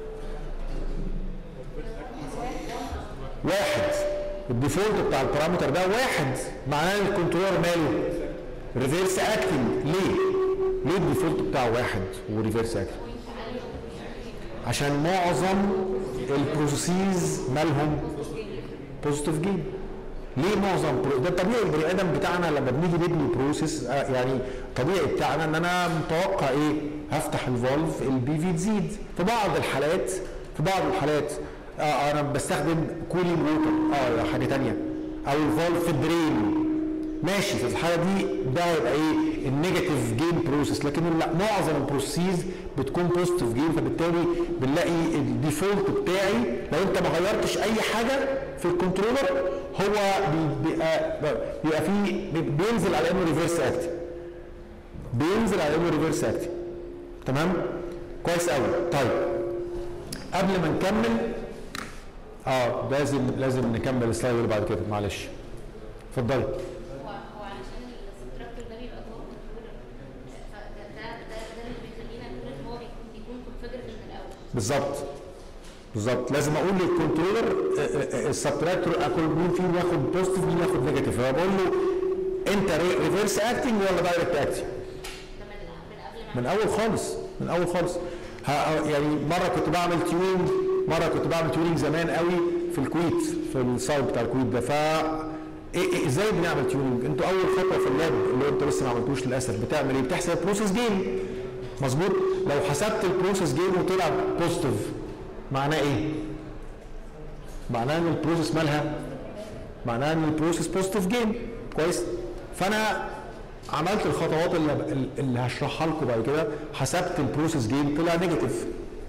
واحد الديفولت بتاع البارامتر ده واحد معناه ان الكنترولر ماله ريفيرس اكتنج ليه؟ ليه الديفولت بتاعه واحد وريفيرس اكتنج؟ عشان معظم البروسيسز مالهم بوزيتيف جيم ليه معظم برو... ده طبيعي البني ادم بتاعنا لما بنيجي نبني بروسيس آه يعني طبيعي بتاعنا ان انا متوقع ايه هفتح الفولف البي في تزيد في بعض الحالات في بعض الحالات آه انا بستخدم كولينج ووتر اه حاجه تانية او الفولف في الدرين ماشي في الحاله دي ده هيبقى ايه النيجاتيف جيم بروسيس لكن لا معظم البروسيس بتكون بوزيتيف جيم فبالتالي بنلاقي الديفولت بتاعي لو انت ما غيرتش اي حاجه في الكنترولر هو بي- بيبقى بيبقى فيه بي- بينزل على انه ريفرس اكتنج بينزل على انه ريفرس اكتنج تمام كويس قوي طيب قبل ما نكمل اه لازم لازم نكمل السلايد اللي بعد كده معلش اتفضلي هو هو علشان السبتراكتور ده بيبقى جوه الكنترولر فده ده ده ده اللي بيخلينا نقول ان هو بيكون بيكون كونفيجرد من الاول بالظبط بالظبط لازم اقول للكنترولر السبتراكتور اكل مين فيهم ياخد بوزيتيف مين ياخد نيجاتيف فبقول له انت ريفرس اكتنج ولا دايركت اكتنج ده من من قبل ما من اول خالص من اول خالص ها يعني مره كنت بعمل تيونينج مره كنت بعمل تيونينج زمان قوي في الكويت في السايت بتاع الكويت ده ف إيه إيه ازاي بنعمل تيونينج انتوا اول خطوه في اللاب اللي انتوا لسه ما عملتوش للاسف بتعمل ايه بتحسب البروسيس جيم مظبوط لو حسبت البروسيس جيم وطلع بوزيتيف معناه ايه معناه ان البروسيس مالها معناه ان البروسيس بوزيتيف جيم كويس فانا عملت الخطوات اللي اللي هشرحها لكم بعد كده حسبت البروسيس جيم طلع نيجاتيف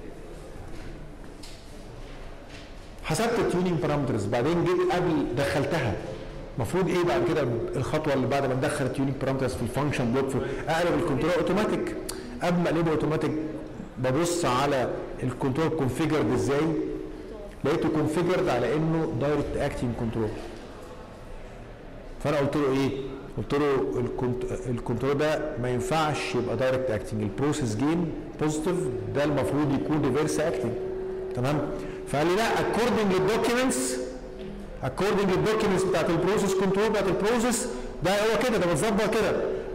حسبت التيونينج بارامترز بعدين جيت قبل دخلتها المفروض ايه بعد كده الخطوه اللي بعد ما ندخل التيونينج بارامترز في الفانكشن بلوك في اقلب الكنترول اوتوماتيك قبل ما اقلبه اوتوماتيك ببص على الكنترول كونفيجرد ازاي لقيته كونفيجرد على انه دايركت اكتنج كنترول فانا قلت له ايه قلت له الكنت- الكنترول ده ما ينفعش يبقى دايركت اكتنج البروسيس جين بوزيتيف ده المفروض يكون ريفرس اكتنج تمام فقال لي لا اكوردنج للدوكيومنتس اكوردنج للدوكيومنتس بتاعت البروسيس كنترول بتاعت البروسيس ده هو كده ده متظبط كده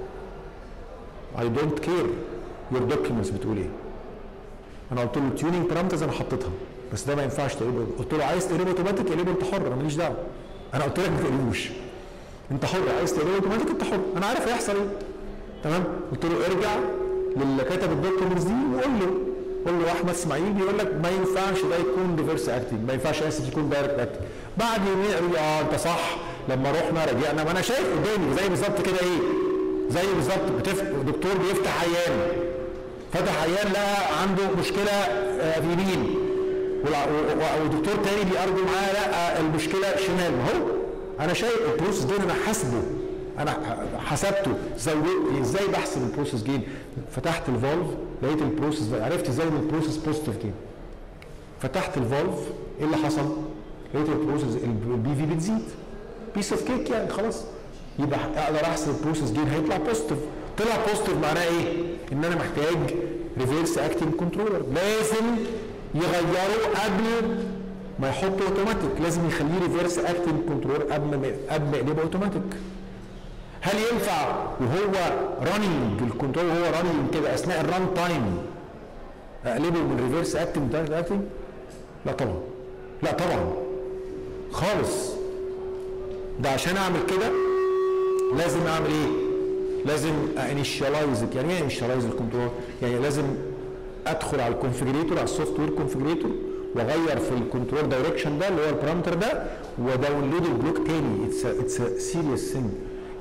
I don't care your documents بتقول ايه انا قلت له التيونينج بارامترز انا حطيتها بس ده ما ينفعش تقلبه قلت له عايز تقلبه اوتوماتيك اقلبه انت حر انا ماليش دعوه انا قلت لك ما تقلبوش انت حر عايز تقلبه اوتوماتيك انت حر انا عارف هيحصل ايه تمام قلت له ارجع للي كتب الدوكيومنتس دي وقول له قول له احمد اسماعيل بيقول لك ما ينفعش ده يكون ريفرس اكتنج ما ينفعش اسف يكون دايركت اكتنج بعد يومين قالوا لي اه انت صح لما رحنا رجعنا ما انا شايف قدامي زي بالظبط كده ايه زي بالظبط بتف... دكتور بيفتح عيان فتح عيان لقى عنده مشكله آه، في يمين والع- و- و- ودكتور تاني بيأرجو معاه لا المشكله شمال ما هو انا شايف البروسيس جين انا حاسبه انا ح- حسبته زود ازاي بحسب البروسيس جين فتحت الفولف لقيت البروسيس عرفت ازاي ان البروسيس بوزيتيف جين فتحت الفولف ايه اللي حصل؟ لقيت البروسيس البي في بتزيد بيس اوف كيك يعني خلاص يبقى اقدر احسب البروسيس جين هيطلع بوزيتيف طلع بوزيتيف معناه ايه؟ ان انا محتاج ريفيرس اكتنج كنترولر لازم يغيروا قبل ما يحطوا اوتوماتيك لازم يخليه ريفيرس اكتنج كنترولر قبل ما قبل ما يقلبه اوتوماتيك هل ينفع وهو رانينج الكنترول وهو رانينج كده اثناء الران تايم اقلبه من ريفيرس اكتنج دايركت اكتنج لا طبعا لا طبعا خالص ده عشان اعمل كده لازم اعمل ايه لازم انيشاليز يعني ايه انيشاليز الكنترول يعني لازم ادخل على الكونفجريتور على السوفت وير كونفجريتور واغير في الكنترول دايركشن ده اللي هو البارامتر ده وداونلود البلوك تاني اتس اتس سيريس ثينج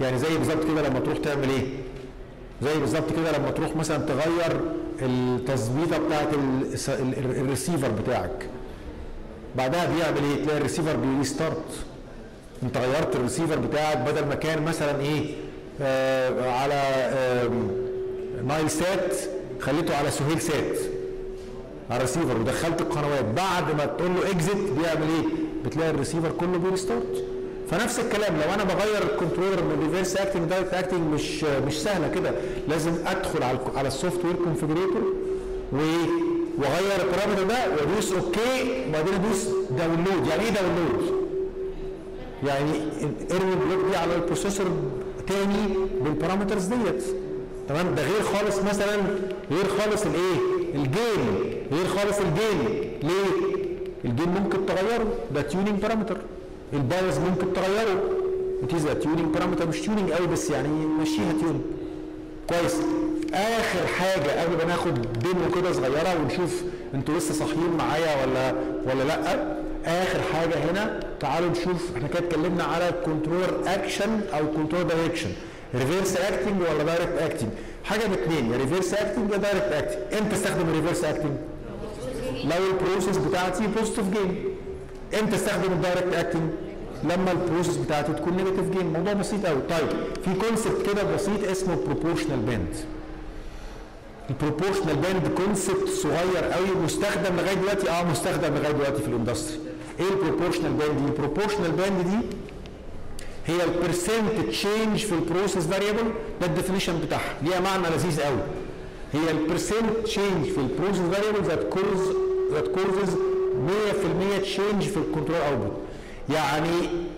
يعني زي بالظبط كده لما تروح تعمل ايه زي بالظبط كده لما تروح مثلا تغير التظبيطه بتاعت ال- ال- ال- الريسيفر بتاعك بعدها بيعمل ايه تلاقي الريسيفر بيستارت انت غيرت الريسيفر بتاعك بدل ما كان مثلا ايه آه على آه نايل سات خليته على سهيل سات على الريسيفر ودخلت القنوات بعد ما تقول له اكزit بيعمل ايه بتلاقي الريسيفر كله بيرستارت فنفس الكلام لو انا بغير الكنترولر من ريفيرس اكتنج دايركت اكتنج مش مش سهله كده لازم ادخل على ال- على السوفت وير كونفجريتور واغير البارامتر ده وادوس اوكي وبعدين ادوس داونلود يعني ايه داونلود؟ يعني الايرور بلوك دي على البروسيسور تاني بالبارامترز ديت تمام ده غير خالص مثلا غير خالص الايه الجين غير خالص الجين ليه الجين ممكن تغيره ده تيونينج بارامتر البايز ممكن تغيره ده تيونينج بارامتر مش تيونينج قوي بس يعني مشيها تيون كويس اخر حاجه قبل ما ناخد ديمو كده صغيره ونشوف انتوا لسه صاحيين معايا ولا ولا لا اخر حاجه هنا تعالوا نشوف احنا كده اتكلمنا على الكنترول اكشن او كنترول دايركشن ريفيرس اكتنج ولا دايركت اكتنج حاجه من اثنين يا ريفيرس اكتنج يا دايركت اكتنج امتى استخدم الريفيرس اكتنج لو البروسيس بتاعتي بوزيتيف جين امتى استخدم الدايركت اكتنج لما البروسيس بتاعتي تكون نيجاتيف جين موضوع بسيط قوي طيب في كونسبت كده بسيط اسمه بروبورشنال باند البروبورشنال باند كونسبت صغير قوي مستخدم لغايه دلوقتي اه مستخدم لغايه دلوقتي في الاندستري ايه البروبورشنال باند دي البروبورشنال باند دي هي البرسنت تشينج في البروسيس فاريبل ده الديفينيشن بتاعها ليها معنى لذيذ قوي هي البرسنت تشينج في البروسيس فاريبل ذات كوز ذات كوزز 100% تشينج في الكنترول اوتبوت يعني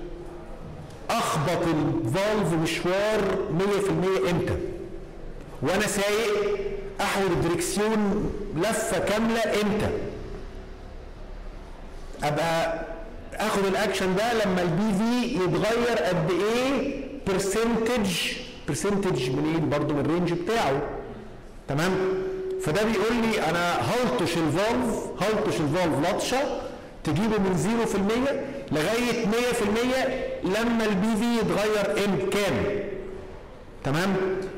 اخبط الفالف مشوار 100% امتى وانا سايق احول الدريكسيون لفه كامله امتى ابقى اخد الاكشن ده لما البي في يتغير قد ايه برسنتج برسنتج منين برضو من الرينج بتاعه تمام فده بيقول لي انا هلطش الفالف هلطش الفالف لطشه تجيبه من 0% لغايه 100% لما البي في يتغير ام كام تمام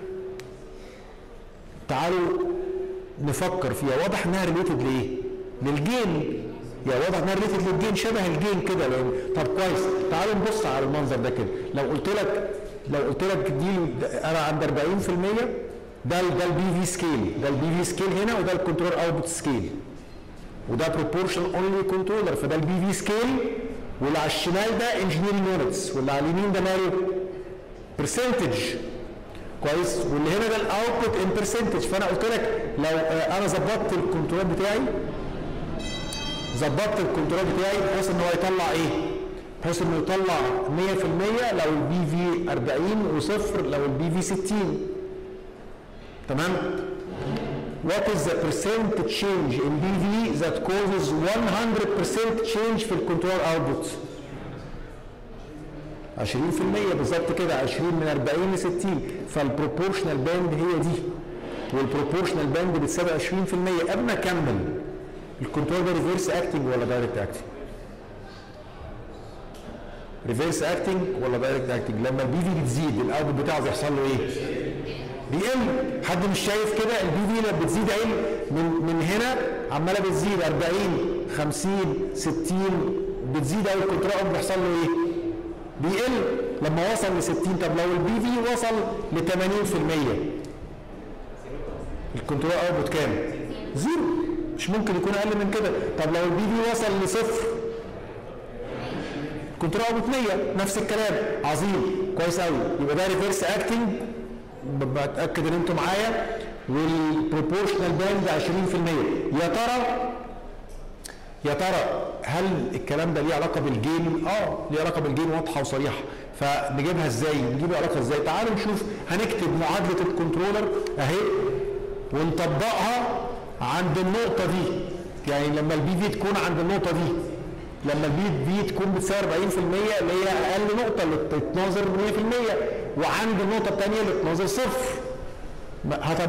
تعالوا نفكر فيها واضح انها ريليتد لايه للجين يعني واضح انها ريليتد للجين شبه الجين كده لان طب كويس تعالوا نبص على المنظر ده كده لو قلت لك لو قلت لك دي انا عند 40% ده ال- ده البي في سكيل ده البي في سكيل هنا وده الكنترول اوتبوت سكيل وده بروبورشن اونلي كنترولر فده البي في سكيل واللي على الشمال ده انجينيرنج يونتس واللي على اليمين ده ماله برسنتج كويس واللي هنا ده الاوتبوت ان برسنتج فانا قلت لك لو آه، انا ظبطت الكنترول بتاعي ظبطت الكنترول بتاعي بحيث ان هو يطلع ايه؟ بحيث انه يطلع 100% لو البي في 40 وصفر لو البي في 60 تمام؟ What is the percent change in BV that causes 100% change في الكنترول output؟ 20% بالظبط كده 20 من 40 ل 60 فالبروبورشنال باند هي دي والبروبورشنال باند بتساوي 20% قبل ما اكمل الكنترول ده ريفيرس اكتنج ولا دايركت اكتنج؟ ريفيرس اكتنج ولا دايركت اكتنج؟ لما البي في بتزيد الاوتبوت بتاعه بيحصل له ايه؟ بيقل حد مش شايف كده البي في لما بتزيد ايه من من هنا عماله بتزيد 40 50 60 بتزيد قوي الكنترول اوت بيحصل له ايه؟ بيقل لما وصل ل 60 طب لو البي في وصل ل 80% الكنترول اوتبوت كام؟ زيرو مش ممكن يكون اقل من كده طب لو البي في وصل لصفر كنترول اوتبوت 100 نفس الكلام عظيم كويس قوي يبقى ده ريفيرس اكتنج بتاكد ان انتوا معايا والبروبورشنال باند 20% يا ترى يا ترى هل الكلام ده ليه علاقه بالجين؟ اه ليه علاقه بالجين واضحه وصريحه فنجيبها ازاي؟ نجيبها علاقه ازاي؟ تعالوا نشوف هنكتب معادله الكنترولر اهي ونطبقها عند النقطه دي يعني لما البي في تكون عند النقطه دي لما البي في تكون بتساوي 40% اللي هي اقل نقطه اللي بتتناظر 100% وعند النقطه الثانيه اللي بتناظر صفر هطبق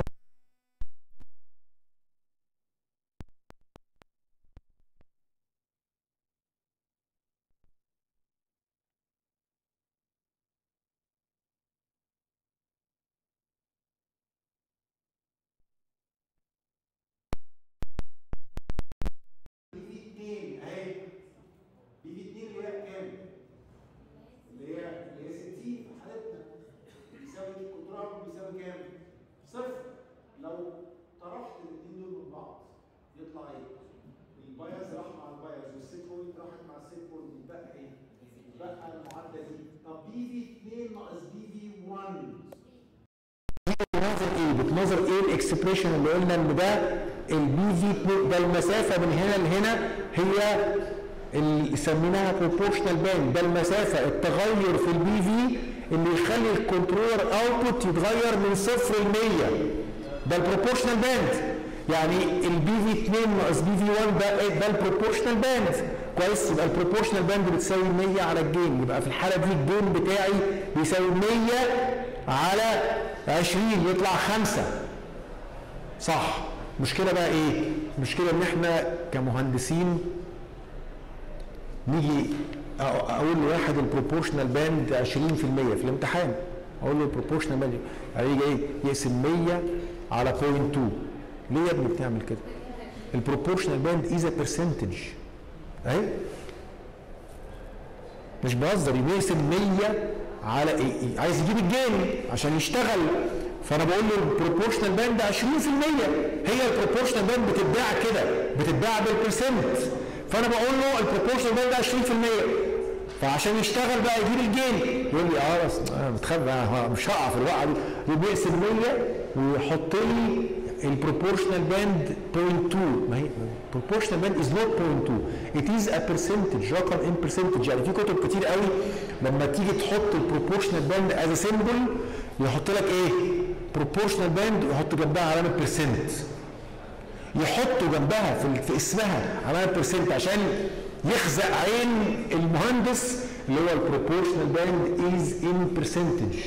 اتفقنا ايه؟ بقى المعادله دي طب بي في 2 ناقص بي في 1 بتناظر ايه؟ بتناظر ايه الاكسبريشن اللي قلنا ان ده البي في 2 ده المسافه من هنا لهنا هي اللي سميناها بروبورشنال باند ده المسافه التغير في البي في اللي يخلي الكنترولر اوتبوت يتغير من صفر ل 100 ده البروبورشنال باند يعني البي في 2 ناقص بي في 1 ده إيه؟ ده البروبورشنال باند كويس يبقى البروبورشنال باند بتساوي 100 على الجين يبقى في الحاله دي الجين بتاعي بيساوي 100 على 20 يطلع 5 صح مشكله بقى ايه مشكله ان احنا كمهندسين نيجي أ- اقول لواحد البروبورشنال باند 20% في الامتحان اقول له البروبورشنال باند يعني يجي ايه يقسم 100 على 0.2 ليه يا ابني بتعمل كده البروبورشنال باند از ا برسنتج اهي مش بهزر يقسم 100 على إيه؟ إيه؟ عايز يجيب الجين عشان يشتغل فانا بقول له البروبورشنال باند 20% هي البروبورشنال باند بتتباع كده بتتباع بالبرسنت فانا بقول له البروبورشنال باند 20% فعشان يشتغل بقى يجيب الجين يقول لي اه بس انا متخبى أنا مش هقع في الوقعه دي يبقى يقسم 100 ويحط لي البروبورشنال باند 0.2 ما هي proportional band is not 0.2 it is a percentage رقم in percentage يعني في كتب كتير قوي لما تيجي تحط البروبورشنال باند as a symbol يحط لك ايه proportional band ويحط جنبها علامه percent يحطوا جنبها في, في اسمها علامه percent عشان يخزق عين المهندس اللي هو البروبورشنال باند is in percentage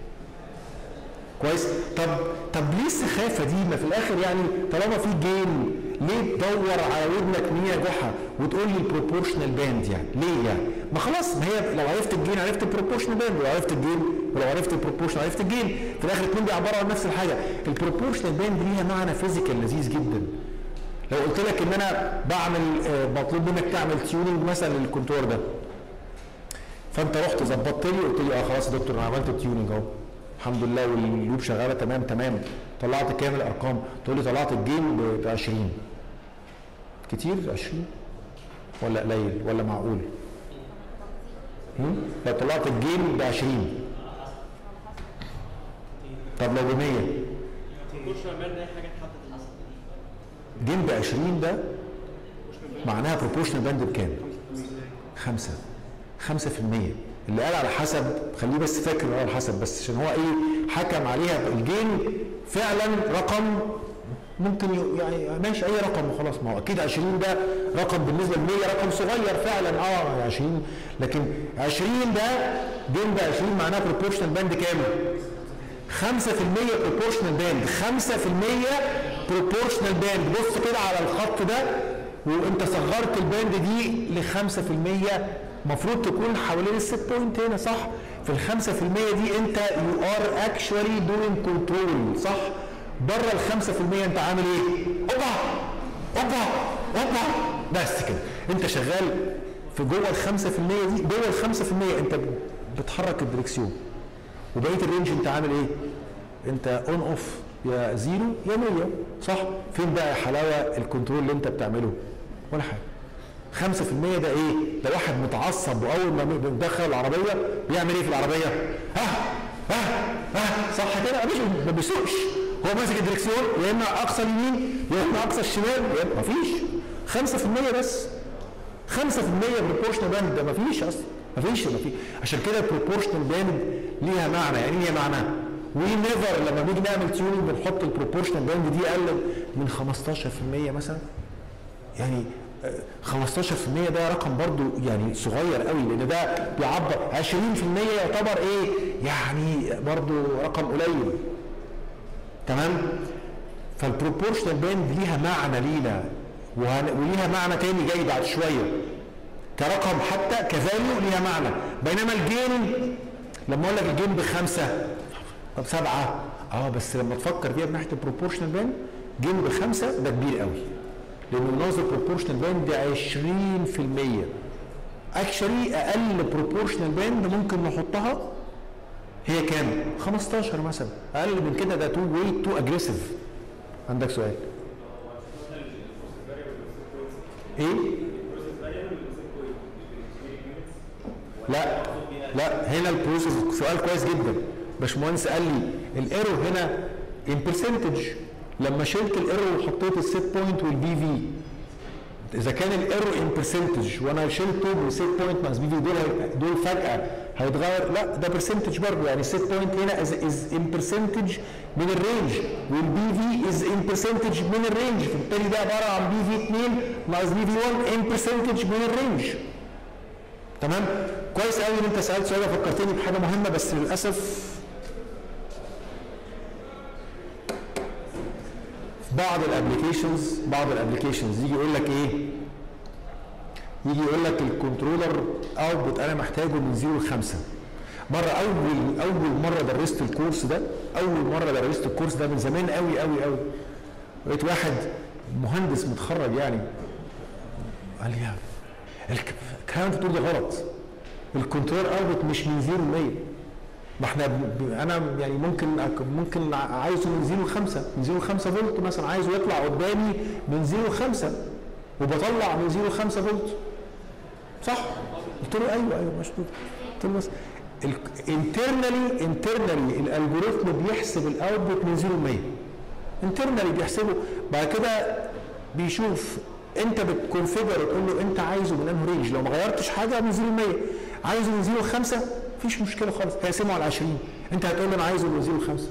كويس طب طب ليه السخافه دي ما في الاخر يعني طالما في جين ليه تدور على ودنك مين يا جحا وتقول لي البروبورشنال باند يعني ليه يعني ما خلاص ما هي لو عرفت الجين عرفت البروبورشنال باند ولو عرفت الجين ولو عرفت البروبورشنال عرفت الجين في الاخر الاثنين بيعبروا عن نفس الحاجه البروبورشنال باند ليها معنى فيزيكال لذيذ جدا لو قلت لك ان انا بعمل آه، مطلوب منك تعمل تيوننج مثلا للكنترول ده فانت رحت ظبطت لي قلت لي اه خلاص يا دكتور انا عملت التيوننج اهو الحمد لله واللوب شغاله تمام تمام طلعت كام الارقام تقول لي طلعت الجيم ب 20 كتير 20 ولا قليل ولا معقول هم؟ لو طلعت الجيم ب 20 طب لو ب 100 البروبورشنال باند اي حاجه اتحطت للناس جيم ب 20 ده معناها بروبورشنال باند بكام؟ خمسة خمسة في المية اللي قال على حسب خليه بس فاكر إنه على حسب بس عشان هو ايه حكم عليها الجين فعلا رقم ممكن ي- يعني ماشي اي رقم وخلاص ما هو اكيد 20 ده رقم بالنسبه ل 100 رقم صغير فعلا اه 20 لكن 20 ده جيم ب 20 معناها بروبورشنال باند كام؟ 5% بروبورشنال باند 5% بروبورشنال باند بص كده على الخط ده وانت صغرت الباند دي ل 5% المفروض تكون حوالين الست بوينت هنا صح؟ في ال 5% دي انت يو ار اكشوالي دوينج كنترول صح؟ بره ال 5% انت عامل ايه؟ اوبا اوبا اوبا بس كده انت شغال في جوه ال 5% دي جوه ال 5% انت بتحرك الدركسيون وبقيه الرينج انت عامل ايه؟ انت اون اوف يا زيرو يا 100 صح؟ فين بقى يا حلاوه الكنترول اللي انت بتعمله؟ ولا حاجه 5% ده ايه؟ ده واحد متعصب واول ما بيدخل العربيه بيعمل ايه في العربيه؟ ها ها ها صح كده؟ مش ما بيسوقش هو ماسك الدركسيون يا اما اقصى اليمين يا اما اقصى الشمال يا اما مفيش 5% بس 5% بروبورشنال باند ده مفيش اصلا مفيش مفيش عشان كده البروبورشنال باند ليها معنى يعني ايه ليها معنى؟ وي نيفر لما بنيجي نعمل تيوننج بنحط البروبورشنال باند دي اقل من 15% مثلا يعني آه، 15% ده رقم برضو يعني صغير قوي لان ده بيعبر 20% يعتبر ايه يعني برضو رقم قليل تمام فالبروبورشنال باند ليها معنى لينا وهن- وليها معنى تاني جاي بعد شويه كرقم حتى كفاليو ليها معنى بينما الجين لما اقول لك الجين بخمسه طب سبعه اه بس لما تفكر فيها من ناحيه البروبورشنال باند جين بخمسه ده كبير قوي لان مناظر بروبورشنال باند 20% اكشلي اقل بروبورشنال باند ممكن نحطها هي كام؟ 15 مثلا اقل من كده ده تو وي تو اجريسيف عندك سؤال ايه؟ لا لا هنا البروسيس سؤال كويس جدا باشمهندس قال لي الايرور هنا ان برسنتج لما شلت الايرور وحطيت السيت بوينت والبي في اذا كان الايرور ان برسنتج وانا شلته بالسيت بوينت ماس بي في دول هي- دول فجاه هيتغير لا ده برسنتج برضه يعني السيت بوينت هنا از از ان برسنتج من الرينج والبي في از ان برسنتج من الرينج فبالتالي ده عباره عن بي في 2 ناقص بي في 1 ان برسنتج من الرينج تمام كويس قوي ان انت سالت سؤال فكرتني بحاجه مهمه بس للاسف في بعض الابلكيشنز بعض الابلكيشنز يجي يقول لك ايه يجي يقول لك الكنترولر اوتبوت انا محتاجه من 0 ل 5 مره اول اول مره درست الكورس ده اول مره درست الكورس ده من زمان قوي قوي قوي لقيت واحد مهندس متخرج يعني قال لي يا الك- الكلام اللي بتقوله ده غلط الكنترول اوتبوت مش من 0 ل 100 ما احنا ب- ب- انا يعني ممكن أك- ممكن ع- عايزه من 0 ل 5 من 0 ل 5 فولت مثلا عايزه يطلع قدامي من 0 ل 5 وبطلع من 0 ل 5 فولت صح؟ قلت له ايوه ايوه مشطوط قلت له بس انترنالي انترنالي الالجوريثم بيحسب الاوتبوت من 0 ل 100 انترنالي بيحسبه بعد كده بيشوف انت بتكونفيجر تقول له انت عايزه من انه رينج لو ما غيرتش حاجه من 0 ل 100 عايزه من 0 ل 5 مفيش مشكله خالص هيقسمه على 20 انت هتقول له انا عايزه من 0 ل 5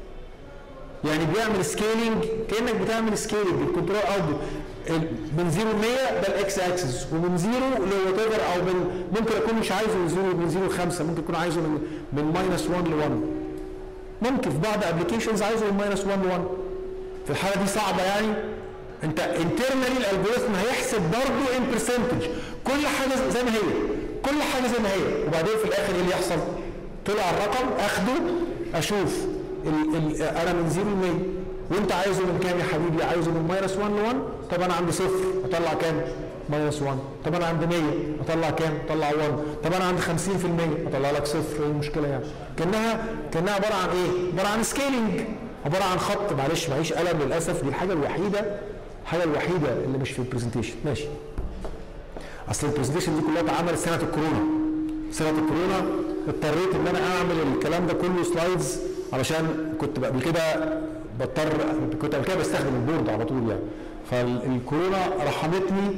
يعني بيعمل سكيلينج كانك بتعمل سكيلينج الكنترول اوتبوت من 0 ل 100 ده الاكس اكسس ومن 0 لوات ايفر او من ممكن اكون مش عايزه من 0 من 0 ل 5 ممكن اكون عايزه من من ماينس 1 ل 1 ممكن في بعض ابلكيشنز عايزه من ماينس 1 ل 1 في الحاله دي صعبه يعني انت انترنالي الالجوريثم هيحسب برضه ان برسنتج كل حاجه زي ما هي كل حاجه زي ما هي وبعدين في الاخر ايه اللي يحصل؟ طلع الرقم اخده اشوف ال ال انا من 0 ل 100 وانت عايزه من كام يا حبيبي؟ عايزه من ماينس 1 ل 1 طب انا عندي صفر اطلع كام؟ ماينس 1 طب انا عندي 100 اطلع كام؟ اطلع 1 طب انا عندي 50% اطلع لك صفر ايه المشكله يعني؟ كانها كانها عباره عن ايه؟ عباره عن سكيلينج عباره عن خط معلش معيش قلم للاسف دي الحاجه الوحيده الحاجه الوحيده اللي مش في البرزنتيشن ماشي اصل البرزنتيشن دي كلها اتعملت سنه الكورونا سنه الكورونا اضطريت ان انا اعمل الكلام ده كله سلايدز علشان كنت بقى قبل كده بضطر كنت قبل كده بستخدم البورد على طول يعني فالكورونا رحمتني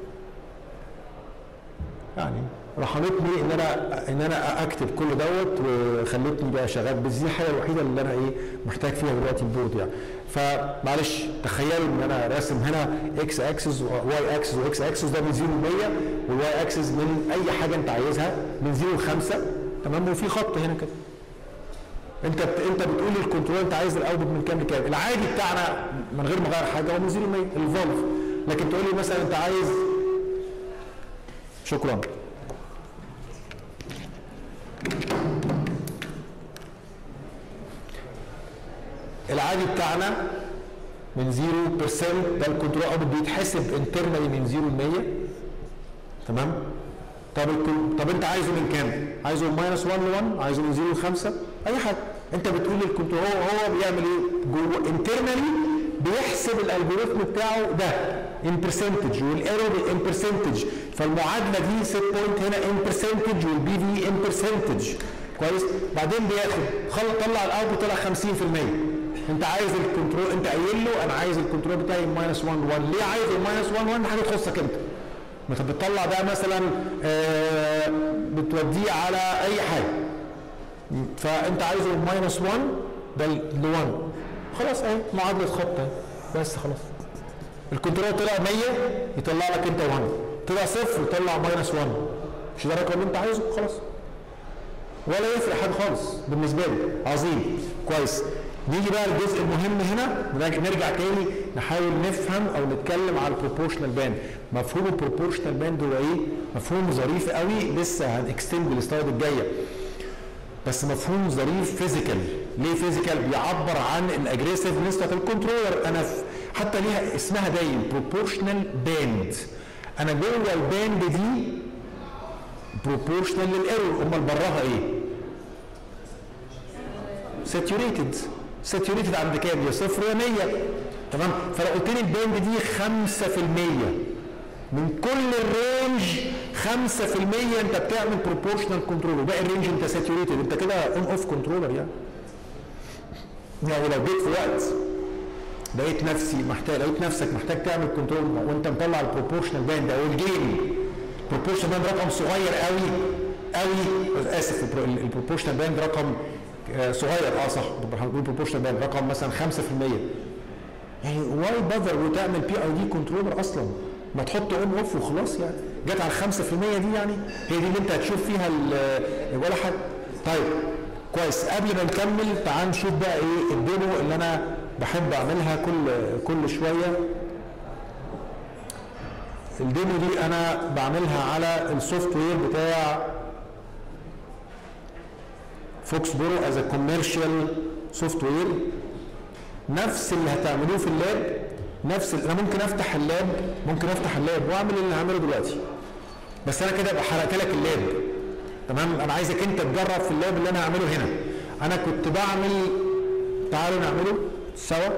يعني رحمتني ان انا ان انا اكتب كل دوت وخلتني بقى شغال بس دي الحاجه الوحيده اللي انا ايه محتاج فيها دلوقتي البورد يعني فمعلش تخيلوا ان انا راسم هنا اكس اكسس واي اكسس واكس اكسس ده من 0 ل 100 والواي اكسس من اي حاجه انت عايزها من 0 ل 5 تمام وفي خط هنا كده انت بت... انت بتقول لي الكنترول انت عايز الاوتبوت من كام لكام العادي بتاعنا من غير ما اغير حاجه هو من 0 ل 100 الفولف لكن تقول لي مثلا انت عايز شكرا العادي بتاعنا من 0% ده الكنترول اوتبوت بيتحسب انترنالي من 0 ل 100 تمام طب الكل... طب انت عايزه من كام؟ عايزه من ماينس 1 ل 1 عايزه من 0 ل 5 اي حاجه انت بتقول للكنترول هو هو بيعمل ايه؟ جوه انترنالي بيحسب الالجوريثم بتاعه ده ان برسنتج والايرور ان برسنتج فالمعادله دي سيت بوينت هنا ان برسنتج والبي في ان برسنتج كويس بعدين بياخد خلص طلع الاوتبوت طلع 50% انت عايز الكنترول انت قايل له انا عايز الكنترول بتاعي ماينس 1 1 ليه عايز الماينس 1 1 حاجه تخصك انت ما انت بتطلع ده مثلا آه بتوديه على اي حاجه فانت عايزه الماينس 1 ده ال 1 خلاص اهي معادله خط اهي بس خلاص الكنترول طلع 100 يطلع لك انت 1 طلع صفر يطلع ماينس 1 مش ده الرقم اللي انت عايزه خلاص ولا يفرق حاجه خالص بالنسبه لي عظيم كويس نيجي بقى الجزء المهم هنا نرجع تاني نحاول نفهم او نتكلم على البروبورشنال باند مفهوم البروبورشنال باند هو ايه مفهوم ظريف قوي لسه هنكستند السلايد الجايه بس مفهوم ظريف فيزيكال ليه فيزيكال بيعبر عن الاجريسيفنس بتاعت الكنترولر انا في حتى ليها اسمها باين بروبورشنال باند انا جوه الباند دي بروبورشنال للايرور امال براها ايه ساتوريتد ساتوريتد عند كام يا صفر يا 100 تمام فلو قلت لي الباند دي 5% من كل الرينج 5% انت بتعمل بروبورشنال كنترول وباقي الرينج انت ساتوريتد انت كده اون اوف كنترولر يعني يعني لو جيت في وقت لقيت نفسي محتاج لقيت نفسك محتاج تعمل كنترول وانت مطلع البروبورشنال باند او الجين البروبورشنال باند رقم صغير قوي قوي اسف البروبورشنال باند رقم آه، صغير اه صح بنقول البروبورشنال باند رقم مثلا 5% يعني واي بذر وتعمل بي اي دي كنترولر اصلا ما تحط اون اوف وخلاص يعني جت على ال 5% دي يعني هي دي اللي انت هتشوف فيها ال- ولا حاجه طيب كويس قبل ما نكمل تعال نشوف بقى ايه الديمو اللي انا بحب اعملها كل كل شويه الديمو دي انا بعملها على السوفت وير بتاع فوكس برو از كوميرشال سوفت وير نفس اللي هتعملوه في اللاب نفس ال- انا ممكن افتح اللاب ممكن افتح اللاب واعمل اللي هعمله دلوقتي بس انا كده بحرقت لك اللاب تمام انا عايزك انت تجرب في اللاب اللي انا هعمله هنا انا كنت بعمل تعالوا نعمله سوا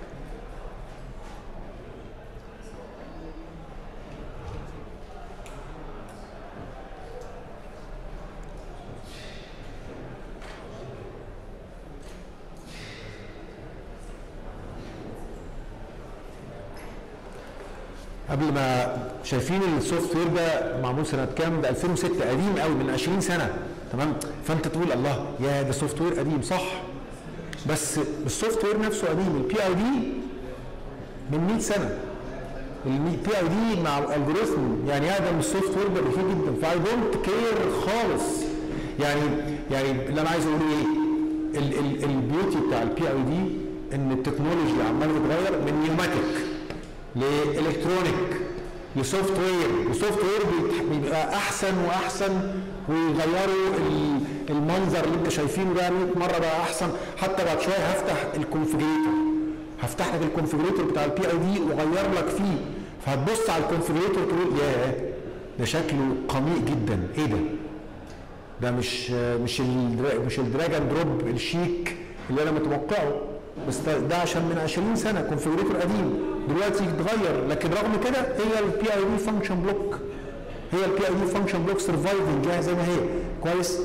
قبل ما شايفين السوفت وير ده معمول سنه كام ده 2006 قديم قوي من 20 سنه تمام فانت تقول الله يا ده سوفت وير قديم صح بس السوفت وير نفسه قديم البي اي دي من 100 سنه البي اي دي مع الالجوريثم يعني اقدم من السوفت وير ده بكتير جدا فاي دونت كير خالص يعني يعني اللي انا عايز اقوله ايه ال- ال- البيوتي بتاع البي اي دي ان التكنولوجي عماله تتغير من نيوماتيك لالكترونيك لسوفت وير السوفت وير بيت- بيبقى احسن واحسن ويغيروا ال- المنظر اللي انت شايفينه ده 100 مره بقى احسن حتى بعد شويه هفتح الكونفجريتور هفتح لك الكونفجريتور بتاع البي اي دي واغير لك فيه فهتبص على الكونفجريتور تقول ياه ده شكله قميء جدا ايه ده ده مش مش الدرا- مش الدراجون دروب الشيك اللي انا متوقعه بس ده, ده عشان من 20 سنه كونفجريتور قديم دلوقتي اتغير لكن رغم كده هي البي اي دي فانكشن بلوك هي البي اي دي فانكشن بلوك سرفايفنج جاهزه زي ما هي كويس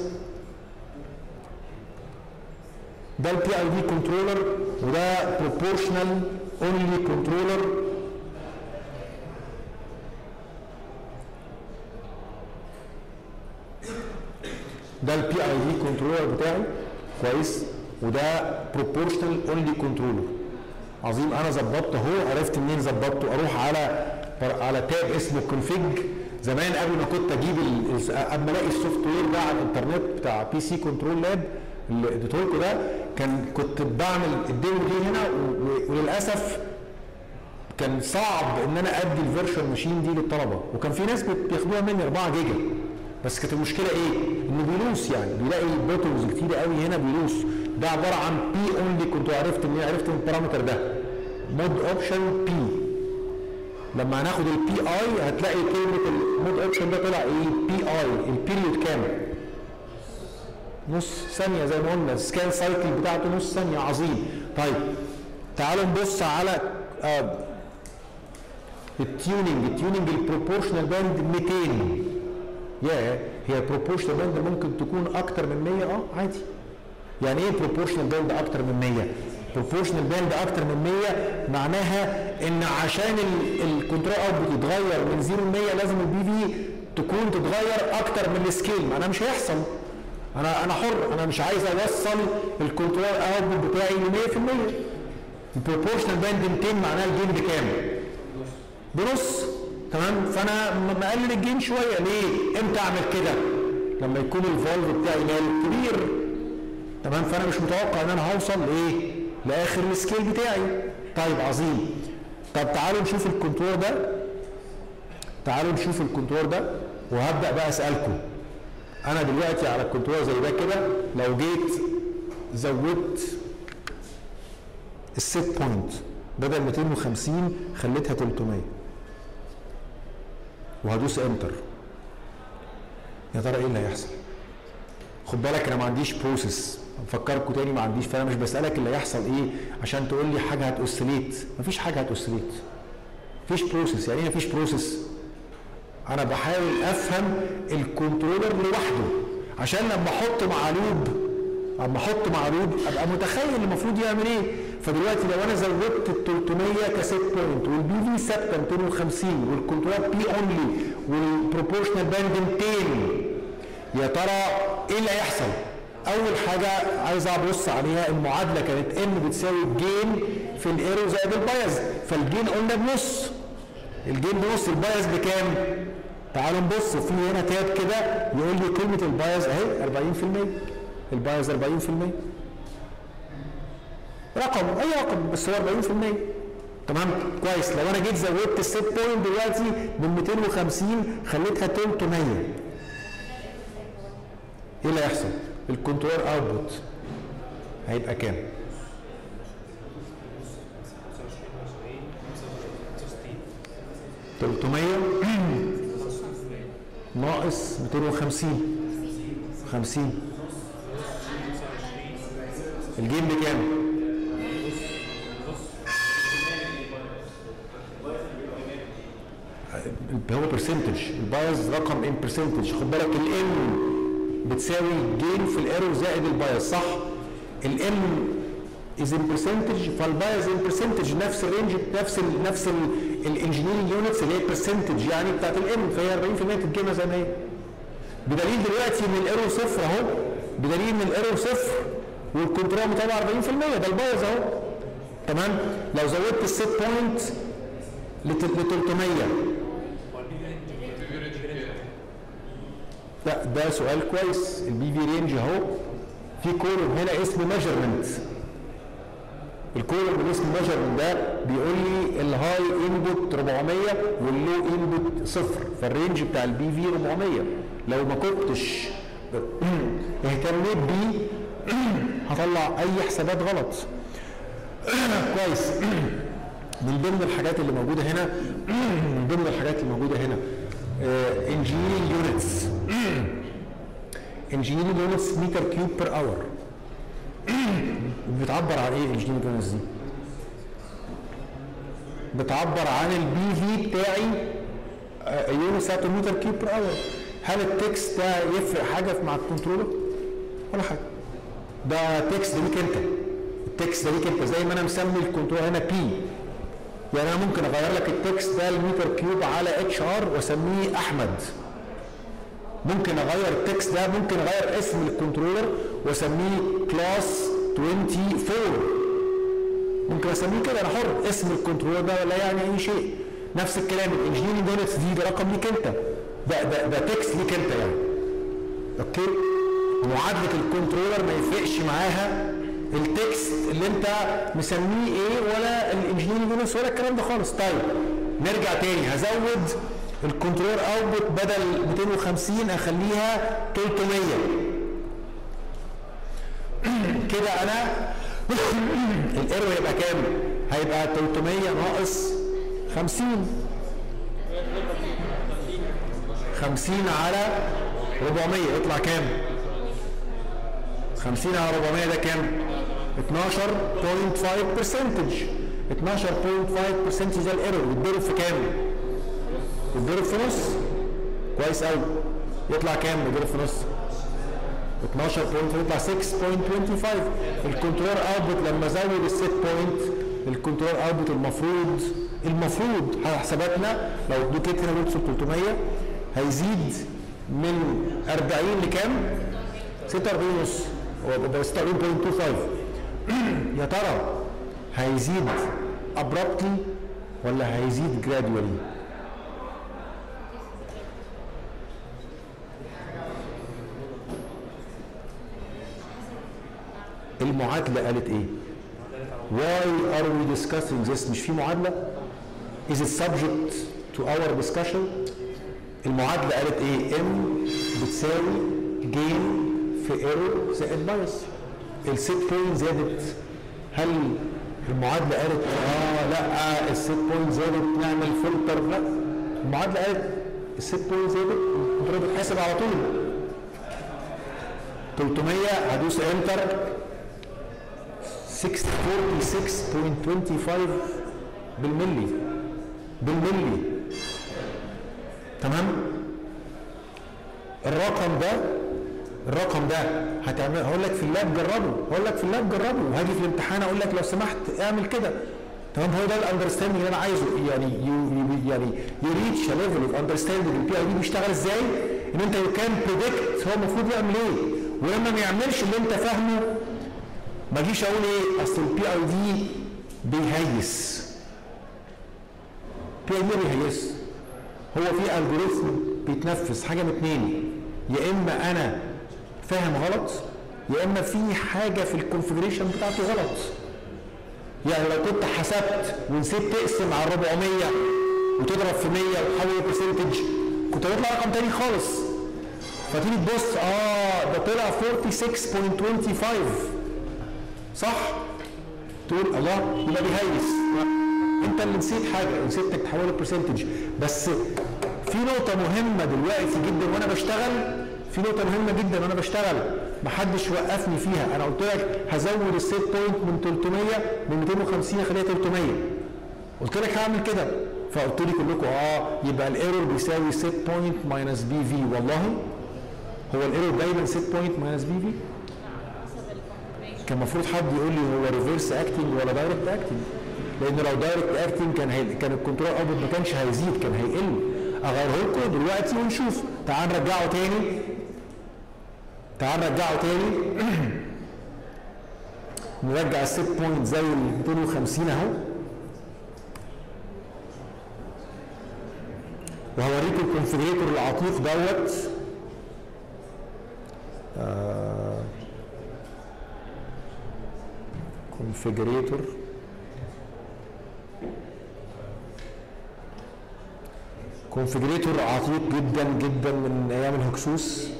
ده البي اي دي كنترولر وده بروبورشنال اونلي كنترولر ده البي اي دي كنترولر بتاعي كويس وده بروبورشنال اونلي كنترولر عظيم انا ظبطت اهو عرفت منين ظبطته اروح على على تاب اسمه كونفيج زمان قبل ما كنت اجيب ال- ال- قبل ما الاقي السوفت وير ده على الانترنت بتاع بي سي كنترول لاب اللي اديته لكم ده كان كنت بعمل الديمو دي هنا و- و- وللاسف كان صعب ان انا ادي الفيرشوال ماشين دي للطلبه وكان في ناس بت- بياخدوها مني 4 جيجا بس كانت المشكله ايه؟ انه بيلوس يعني بيلاقي بوتونز كتير قوي هنا بيلوس ده عباره عن بي اونلي كنت عرفت منين عرفت من البارامتر ده مود اوبشن بي لما هناخد البي اي هتلاقي كلمه المود اوبشن ده طلع ايه؟ بي اي البيريود كام؟ نص ثانيه زي ما قلنا السكان سايكل بتاعته نص ثانيه عظيم طيب تعالوا نبص على آه التيوننج التيوننج البروبورشنال باند 200 يا هي البروبورشنال باند ممكن تكون اكتر من 100 اه عادي يعني ايه بروبورشنال باند اكتر من 100 بروبورشنال باند اكتر من 100 معناها ان عشان الكنترول اوتبوت يتغير من 0 ل 100 لازم البي في تكون تتغير اكتر من السكيل معناها مش هيحصل انا انا حر انا مش عايز اوصل الكنترول اوتبوت بتاعي ل 100% البروبورشنال باند 200 معناها الجين بكام؟ بنص تمام فانا م- مقلل الجين شويه ليه؟ امتى اعمل كده؟ لما يكون الفولف بتاعي مال كبير تمام فانا مش متوقع ان انا هوصل لايه؟ لاخر السكيل بتاعي طيب عظيم طب تعالوا نشوف الكنترول ده تعالوا نشوف الكنترول ده وهبدا بقى اسالكم انا دلوقتي على الكنترول زي ده كده لو جيت زودت السيت بوينت بدل 250 خليتها 300 وهدوس انتر يا ترى ايه اللي هيحصل خد بالك انا ما عنديش بروسيس بفكركم تاني ما عنديش فانا مش بسالك اللي هيحصل ايه عشان تقول لي حاجه هتوسليت مفيش حاجه هتوسليت مفيش بروسيس يعني ايه مفيش بروسيس انا بحاول افهم الكنترولر لوحده عشان لما احط مع لوب اما احط مع لوب ابقى متخيل المفروض يعمل ايه فدلوقتي لو انا زودت ال 300 كست بوينت والبي في ثابته 250 والكنترول بي اونلي والبروبورشنال باند 200 يا ترى ايه اللي هيحصل؟ اول حاجه عايز ابص عليها المعادله كانت ان بتساوي الجين في الايرو زائد البايز فالجين قلنا بنص الجين بنص البايز بكام؟ تعالوا نبص في هنا تاب كده يقول لي كلمه البايز اهي 40% البايز 40% رقم اي رقم بس هو 40% تمام كويس لو انا جيت زودت الست بوينت دلوقتي من 250 خليتها 300 ايه اللي هيحصل؟ الكنترول اوتبوت هيبقى كام؟ 300 ناقص 250 50 الجيم بكام؟ هو برسنتج البايز رقم ان برسنتج خد بالك الام بتساوي جين في الايرور زائد البايز صح؟ الام از ان برسنتج فالبايز ان برسنتج نفس الرينج نفس ال نفس الانجينيرنج يونتس اللي هي برسنتج يعني بتاعت الام فهي 40% تتجمع زي ما هي بدليل دلوقتي ان الايرور صفر اهو بدليل ان الايرور صفر والكنترول مطلع 40% ده البايظ اهو تمام لو زودت الست بوينت ل 300 لا ده سؤال كويس البي في رينج اهو في كولوم هنا اسمه ميجرمنت الكولوم اللي اسمه ميجرمنت ده بيقول لي الهاي انبوت 400 واللو انبوت صفر فالرينج بتاع البي في 400 لو ما كنتش اهتميت بيه هطلع اي حسابات غلط كويس من ضمن الحاجات اللي موجوده هنا من ضمن الحاجات اللي موجوده هنا انجينيرنج يونتس انجينيرنج يونتس متر كيوب بير اور بتعبر عن ايه الانجينيرنج يونتس دي؟ بتعبر عن البي في بتاعي يونتس ات متر كيوب بير اور هل التكست ده يفرق حاجه مع الكنترولر؟ ولا حاجه ده تكست ده ليك انت التكست ده ليك انت زي ما انا مسمي الكنترول هنا بي يعني انا ممكن اغير لك التكست ده المتر كيوب على اتش ار واسميه احمد ممكن اغير التكست ده ممكن اغير اسم الكنترولر واسميه كلاس 24 ممكن اسميه كده انا حر اسم الكنترولر ده ولا يعني اي شيء نفس الكلام الانجينيرنج يونتس دي ده رقم ليك انت ده ده ده تكست ليك انت يعني اوكي معادله الكنترولر ما يفرقش معاها التكست اللي انت مسميه ايه ولا الانجينيرنج يونتس ولا الكلام ده خالص طيب نرجع تاني هزود الكنترولر اوتبوت بدل 250 اخليها 300 كده انا الايرور هيبقى كام؟ هيبقى 300 ناقص 50 50 على 400 يطلع كام؟ 50 على 400 ده كام؟ 12.5 برسنتج 12.5 برسنتج ده الايرور يتضرب في كام؟ يتضرب في نص كويس قوي يطلع كام يتضرب في نص 12 بوينت يطلع 6.25 الكنترول اوتبوت لما ازود الست بوينت الكنترول اوتبوت المفروض المفروض على حساباتنا لو دوكيت هنا بوتس 300 هيزيد من 40 لكام؟ 46 ونص هو ده 46.25 يا ترى هيزيد ابرابتلي ولا هيزيد جرادولي؟ المعادلة قالت ايه؟ Why are we discussing this؟ مش في معادلة؟ Is it subject to our discussion؟ المعادلة قالت ايه؟ M بتساوي gain في ايرور زائد بايس الست بوينت زادت هل المعادلة قالت اه لا الست بوينت زادت نعمل فلتر لا المعادلة قالت الست بوينت زادت الكنترول بتحاسب على طول 300 هدوس انتر 646.25 بالملي بالملي تمام الرقم ده الرقم ده هتعمل هقول لك في اللاب جربه هقول لك في اللاب جربه وهاجي في الامتحان اقول لك لو سمحت اعمل كده تمام هو ده الاندرستاندنج اللي انا عايزه يعني يو يو يعني يو ريتش ليفل اوف اندرستاندنج البي اي دي بيشتغل ازاي ان انت يو كان بريدكت هو المفروض يعمل ايه ولما ما يعملش اللي انت فاهمه ما اجيش اقول ايه اصل البي اي دي بيهيس بي اي دي بيهيس هو في الجوريثم بيتنفذ حاجه من اتنين يا اما انا فاهم غلط يا اما في حاجه في الكونفجريشن بتاعته غلط يعني لو كنت حسبت ونسيت تقسم على 400 وتضرب في 100 وتحول برسنتج كنت هيطلع رقم تاني خالص فتيجي تبص اه ده طلع 46.25 صح؟ تقول الله يبقى بيهيس انت اللي نسيت حاجه نسيت انك تحوله برسنتج بس في نقطه مهمه دلوقتي جدا وانا بشتغل في نقطه مهمه جدا وانا بشتغل محدش وقفني فيها انا قلت لك هزود السيت بوينت من 300 من 250 اخليها 300 قلت لك هعمل كده فقلت لي كلكم اه يبقى الايرور بيساوي سيت بوينت ماينس بي في والله هو الايرور دايما سيت بوينت ماينس بي في حسب الكونفجريشن كان المفروض حد يقول لي هو ريفرس اكتنج ولا دايركت اكتنج لان لو دايركت اكتنج كان هي... كان الكنترول اوتبوت ما كانش هيزيد كان هيقل اغيره لكم دلوقتي ونشوف تعال نرجعه تاني تعال نرجعه تاني نرجع السيت بوينت زي ال 250 اهو وهوريكم الكونفجريتور العتيق دوت آه كونفجريتور كونفجريتور عتيق جدا جدا من ايام الهكسوس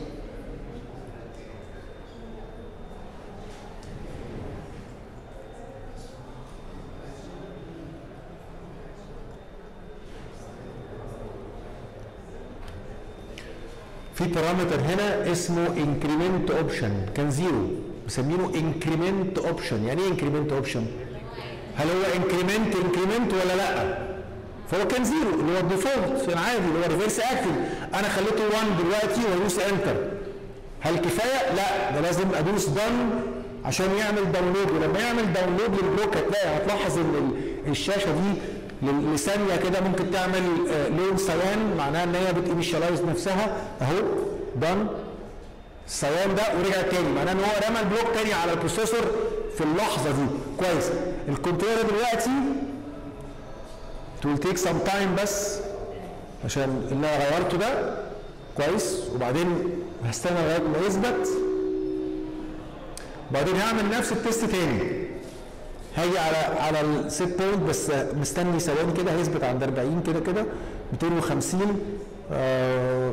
في بارامتر هنا اسمه انكريمنت اوبشن كان زيرو مسمينه انكريمنت اوبشن يعني ايه انكريمنت اوبشن هل هو انكريمنت انكريمنت ولا لا فهو كان زيرو اللي هو الديفولت العادي اللي هو ريفرس اكتف انا خليته 1 دلوقتي وادوس انتر هل كفايه لا ده لازم ادوس دن عشان يعمل داونلود ولما يعمل داونلود للبلوك هتلاقي هتلاحظ ان ال- الشاشه دي ل- لثانيه كده ممكن تعمل آه، لون سيان معناها ان هي بتانيشالايز نفسها اهو دن الصيام ده ورجع تاني معناه ان هو رمى البلوك تاني على البروسيسور في اللحظه دي كويس الكنترولر دلوقتي it will take some time بس عشان اللي انا غيرته ده كويس وبعدين هستنى لغايه ما يثبت بعدين هعمل نفس التيست تاني هاجي على على السيت بوينت بس مستني ثواني كده هيثبت عند 40 كده كده 250 آه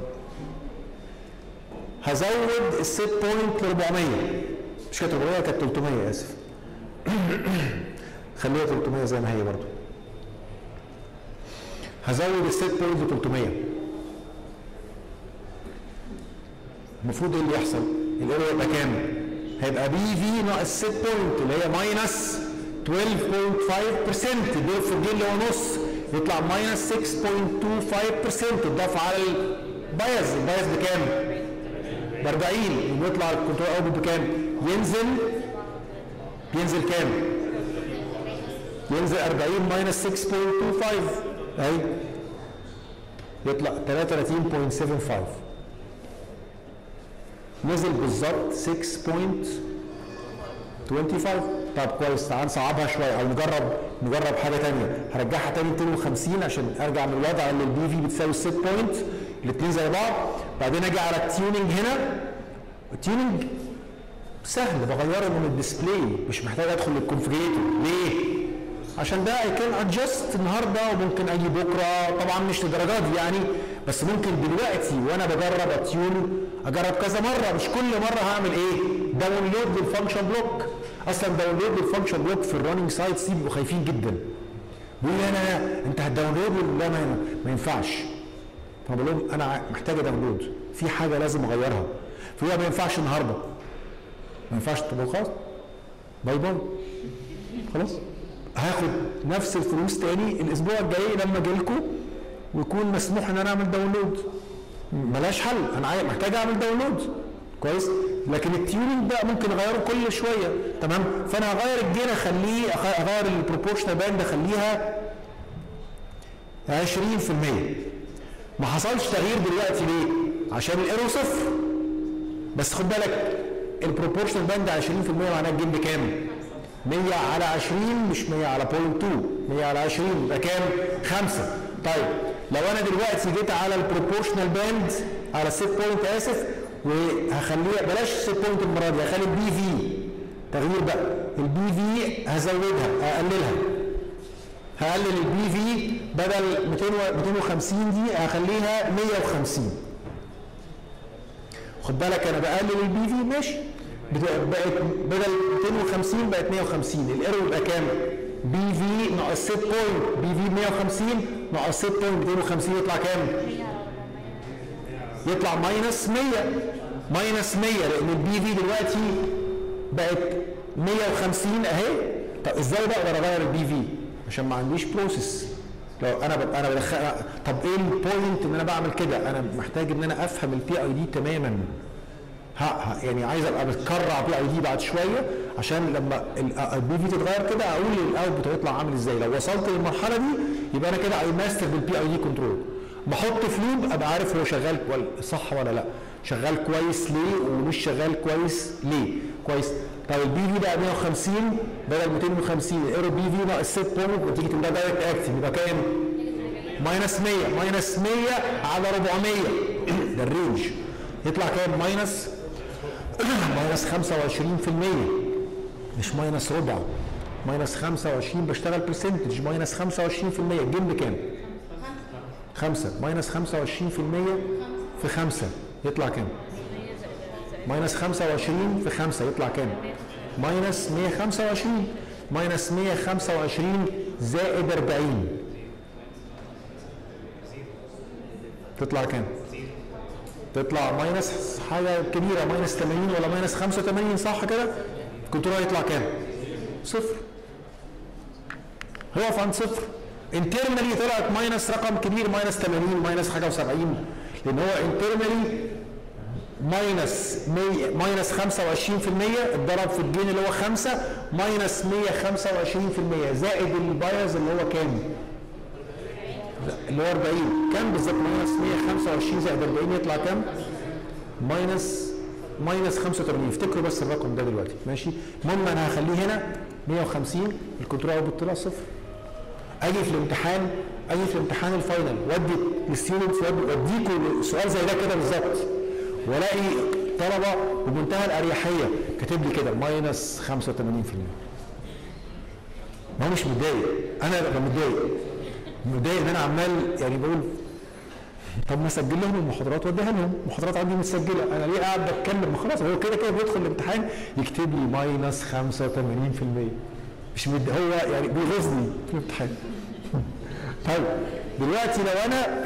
هزود السيت بوينت ل 400 مش كانت 400 كانت 300 اسف خليها 300 زي ما هي برضو هزود السيت بوينت ل 300 المفروض ايه اللي يحصل؟ الايرور يبقى كام؟ هيبقى بي في ناقص سيت بوينت اللي هي ماينس 12.5% الدور في الجيل اللي هو نص يطلع ماينس 6.25% تضاف على البايز البايز بكام؟ ب 40 وبيطلع الكنترول اوت بكام؟ ينزل ينزل كام؟ ينزل 40 ماينس 6.25 اهي يطلع 33.75 نزل بالظبط 6.25 طب كويس تعال نصعبها شويه او نجرب نجرب حاجه ثانيه هرجعها تاني 250 عشان ارجع من الوضع اللي البي في بتساوي السيت بوينت الاثنين زي بعض بعدين اجي على التيوننج هنا التيوننج سهل بغيره من الديسبلاي مش محتاج ادخل للكونفجريتور ليه؟ عشان ده اي كان ادجست النهارده وممكن اجي بكره طبعا مش للدرجات دي يعني بس ممكن دلوقتي وانا بجرب اتيون اجرب كذا مره مش كل مره هعمل ايه؟ داونلود للفانكشن بلوك اصلا داونلود للفانكشن بلوك في الرننج سايتس دي بيبقوا خايفين جدا بيقول لي انا انت هتداونلود لا ما, ما ينفعش فبقول لهم انا محتاج داونلود في حاجه لازم اغيرها فهو ما ينفعش النهارده ما ينفعش تبقى خلاص باي باي خلاص هاخد نفس الفلوس تاني الاسبوع الجاي لما اجي لكم ويكون مسموح ان انا اعمل داونلود ملاش حل انا عايز محتاج اعمل داونلود كويس لكن التيوننج ده ممكن اغيره كل شويه تمام فانا هغير الجين اخليه أخ- اغير البروبورشنال باند اخليها 20% ما حصلش تغيير دلوقتي ليه؟ عشان الايرو صفر بس خد بالك البروبورشنال باند 20% معناه الجيم بكام؟ 100 على 20 مش 100 على بوينت 2 100 على 20 يبقى كام؟ 5 طيب لو انا دلوقتي جيت على البروبورشنال باند على السيت بوينت اسف وهخليها بلاش السيت بوينت المره دي هخلي البي في تغيير بقى البي في هزودها اقللها هقلل البي في بدل 200 و- 250 دي هخليها 150 خد بالك انا بقلل البي في ماشي بت- بقت بدل 250 بقت 150 الايرور يبقى كام؟ بي في ناقص سيت بوينت بي في 150 ناقص سيت بوينت 250 يطلع كام؟ يطلع ماينس 100 ماينس 100 لان البي في دلوقتي بقت 150 اهي طب ازاي بقدر اغير البي في؟ عشان ما عنديش بروسيس لو انا ببقى انا بدخل طب ايه البوينت ان انا بعمل كده؟ انا محتاج ان انا افهم البي اي دي تماما ها ها يعني عايز ابقى بتكرع بي اي دي بعد شويه عشان لما البي في تتغير كده اقول الاوتبوت هيطلع عامل ازاي لو وصلت للمرحله دي يبقى انا كده اي ماستر بالبي اي دي كنترول بحط فلوب ابقى عارف هو شغال ولا صح ولا لا شغال كويس ليه ومش شغال كويس ليه كويس طب البي في بقى 150 بدل 250 الايرو بي في ناقص 6 بوينت وتيجي تملاها دايركت اكتف يبقى كام؟ ماينس 100 ماينس 100 على 400 ده الرينج يطلع كام ماينس ماينس 25% مش ماينس ربع ماينس 25 بشتغل برسنتج ماينس 25% الجيم بكام؟ 5 ماينس 25% في 5 يطلع كام؟ ماينس 25 في 5 يطلع كام؟ ماينس 125 ماينس 125 زائد 40 تطلع كام؟ تطلع ماينس حاجه كبيره ماينس 80 ولا ماينس 85 صح كده؟ الكنترول هيطلع كام؟ صفر هيقف عند صفر انترنالي طلعت ماينس رقم كبير ماينس 80 ماينس حاجه و70 لان هو انترنالي ماينس 100 ماينس 25% اتضرب في الجين اللي هو 5 ماينس 125% زائد البايز اللي هو كام؟ اللي هو 40 كام بالظبط ماينس 125 زائد 40 يطلع كام؟ ماينس ماينس 85 افتكروا بس الرقم ده دلوقتي ماشي المهم انا هخليه هنا 150 الكنترول اوتبوت طلع صفر اجي في الامتحان اجي في الامتحان الفاينل وادي للستودنتس واديكوا سؤال زي ده كده بالظبط والاقي طلبه بمنتهى الاريحيه كاتب لي كده ماينس 85% ما هو مش متضايق انا ببقى متضايق متضايق ان انا عمال يعني بقول طب ما اسجل لهم المحاضرات واديها لهم المحاضرات عندي متسجله انا ليه قاعد بتكلم ما خلاص هو كده كده بيدخل الامتحان يكتب لي ماينس 85% مش مد... هو يعني بيغيظني في الامتحان طيب دلوقتي لو انا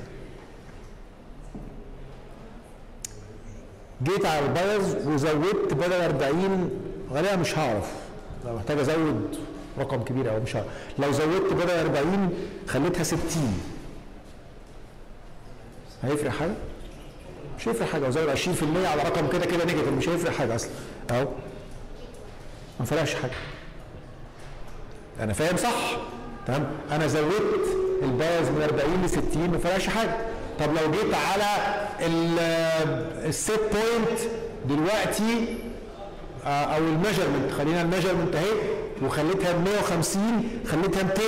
جيت على البايز وزودت بدل 40 غالبا مش هعرف لو محتاج ازود رقم كبير قوي مش هعرف لو زودت بدل 40 خليتها 60 هيفرق حاجه؟ مش هيفرق حاجه وزود 20% على رقم كده كده نيجاتيف مش هيفرق حاجه اصلا اهو ما فرقش حاجه انا فاهم صح تمام انا زودت البايز من 40 ل 60 ما فرقش حاجه طب لو جيت على السيت بوينت دلوقتي آه، او الميجرمنت خلينا الميجرمنت اهي وخليتها 150 خليتها 200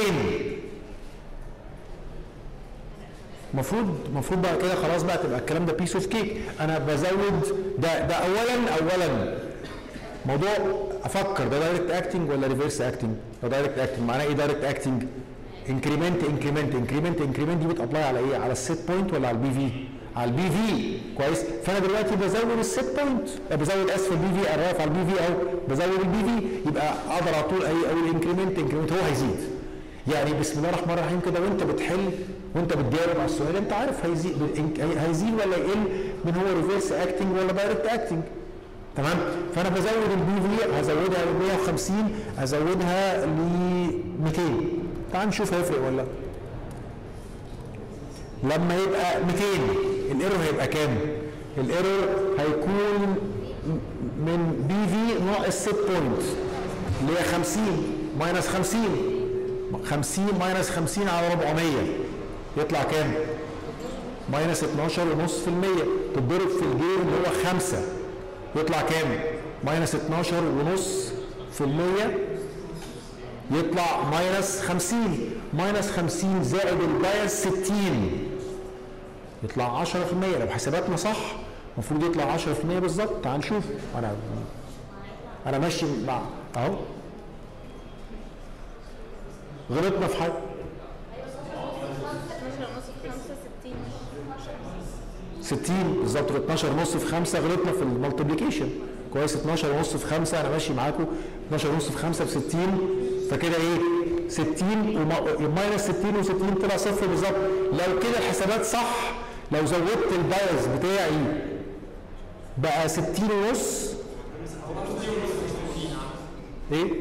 المفروض المفروض بقى كده خلاص بقى تبقى الكلام ده بيس اوف كيك انا بزود ده ده اولا اولا موضوع افكر ده دايركت اكتنج ولا ريفرس اكتنج ده دايركت اكتنج معناه ايه دايركت اكتنج انكريمنت انكريمنت انكريمنت انكريمنت دي بتابلاي على ايه على السيت بوينت ولا على البي في على البي في كويس فانا دلوقتي بزود السيت بوينت بزود اسف البي في الرافع على البي في او بزود البي في يبقى اقدر على طول اي اقول انكريمنت انكريمنت هو هيزيد يعني بسم الله الرحمن الرحيم كده وانت بتحل وانت بتجاوب على السؤال انت عارف هيزيد هيزيد ولا يقل من هو ريفرس اكتنج ولا دايركت اكتنج تمام فانا بزود البي في هزودها ل 150 هزودها ل 200 تعال نشوف هيفرق ولا لا لما يبقى 200 الايرور هيبقى كام الايرور هيكون من بي في ناقص سيت بوينت اللي هي 50 ماينس 50 50 ماينس 50 على 400 يطلع كام ماينس 12.5% تتضرب في الجير اللي هو 5 يطلع كام ماينس 12.5% يطلع ماينس 50 ماينس 50 زائد البايس 60 يطلع 10% لو حساباتنا صح المفروض يطلع 10% بالظبط تعال نشوف انا انا ماشي مع اهو غلطنا في حاجه 12 ونص في 5 60 60 بالظبط 12 ونص في 5 غلطنا في المالتيبليكيشن كويس 12 ونص في 5 انا ماشي معاكم 12 ونص في 5 ب 60 فكده ايه 60 وماينس 60 و60 طلع صفر بالظبط لو كده الحسابات صح لو زودت البايز بتاعي بقى 60 ونص ايه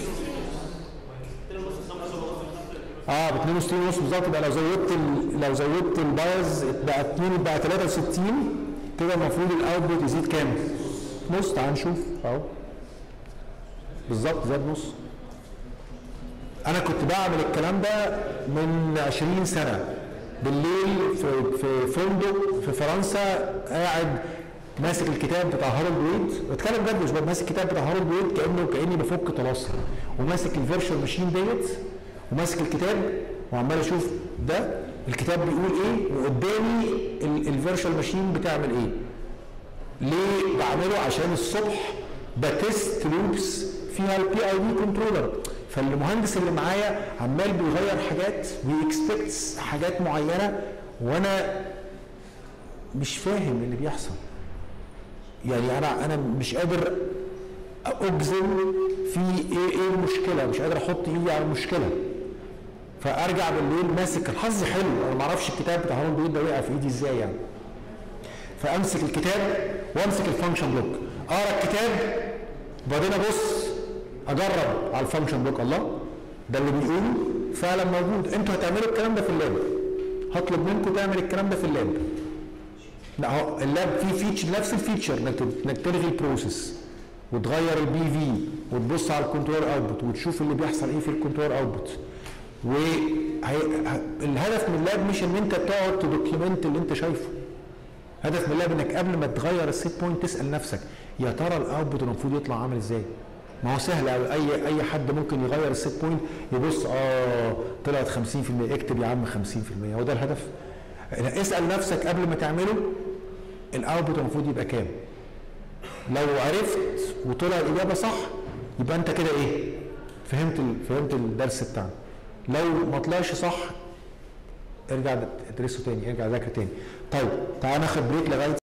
اه ب 62 ونص بالظبط يبقى لو زودت ال... لو زودت البايز بقى 2 بقى 63 كده المفروض الاوتبوت يزيد كام؟ نص تعال نشوف اهو بالظبط زاد نص انا كنت بعمل الكلام ده من 20 سنه بالليل في في فندق في فرنسا قاعد ماسك الكتاب بتاع هارولد ويد بتكلم بجد مش ماسك الكتاب بتاع هارولد ويد كانه كاني بفك طلاسم وماسك الفيرشوال ماشين ديت وماسك الكتاب وعمال اشوف ده الكتاب بيقول ايه وقدامي الفيرشوال ماشين بتعمل ايه ليه بعمله عشان الصبح بتست لوبس فيها البي اي دي كنترولر فالمهندس اللي معايا عمال بيغير حاجات بيكسبكتس حاجات معينه وانا مش فاهم اللي بيحصل يعني انا انا مش قادر اجزم في ايه ايه المشكله مش قادر احط ايدي على المشكله فارجع بالليل ماسك الحظ حلو انا ما اعرفش الكتاب بتاع هارون بيقول ده وقع في ايدي ازاي يعني فامسك الكتاب وامسك الفانكشن بلوك اقرا الكتاب وبعدين ابص اجرب على الفانكشن بلوك الله ده اللي بيقوله فعلا موجود انتوا هتعملوا الكلام ده في اللاب هطلب منكم تعمل الكلام ده في اللاب لا هو اللاب فيه فيتشر نفس الفيتشر انك انك تلغي البروسيس وتغير البي في وتبص على الكنترول اوتبوت وتشوف اللي بيحصل ايه في الكنترول اوتبوت والهدف من اللاب مش ان انت تقعد تدوكيمنت اللي انت شايفه هدف من اللاب انك قبل ما تغير السيت بوينت تسال نفسك يا ترى الاوتبوت المفروض يطلع عامل ازاي؟ ما هو سهل قوي اي اي حد ممكن يغير السيت بوينت يبص اه طلعت 50% اكتب يا عم 50% هو ده الهدف اسال نفسك قبل ما تعمله الاوتبوت المفروض يبقى كام؟ لو عرفت وطلع الاجابه صح يبقى انت كده ايه؟ فهمت ال... فهمت الدرس بتاعنا لو ما طلعش صح ارجع ادرسه تاني ارجع ذاكر تاني طيب تعال ناخد بريك لغايه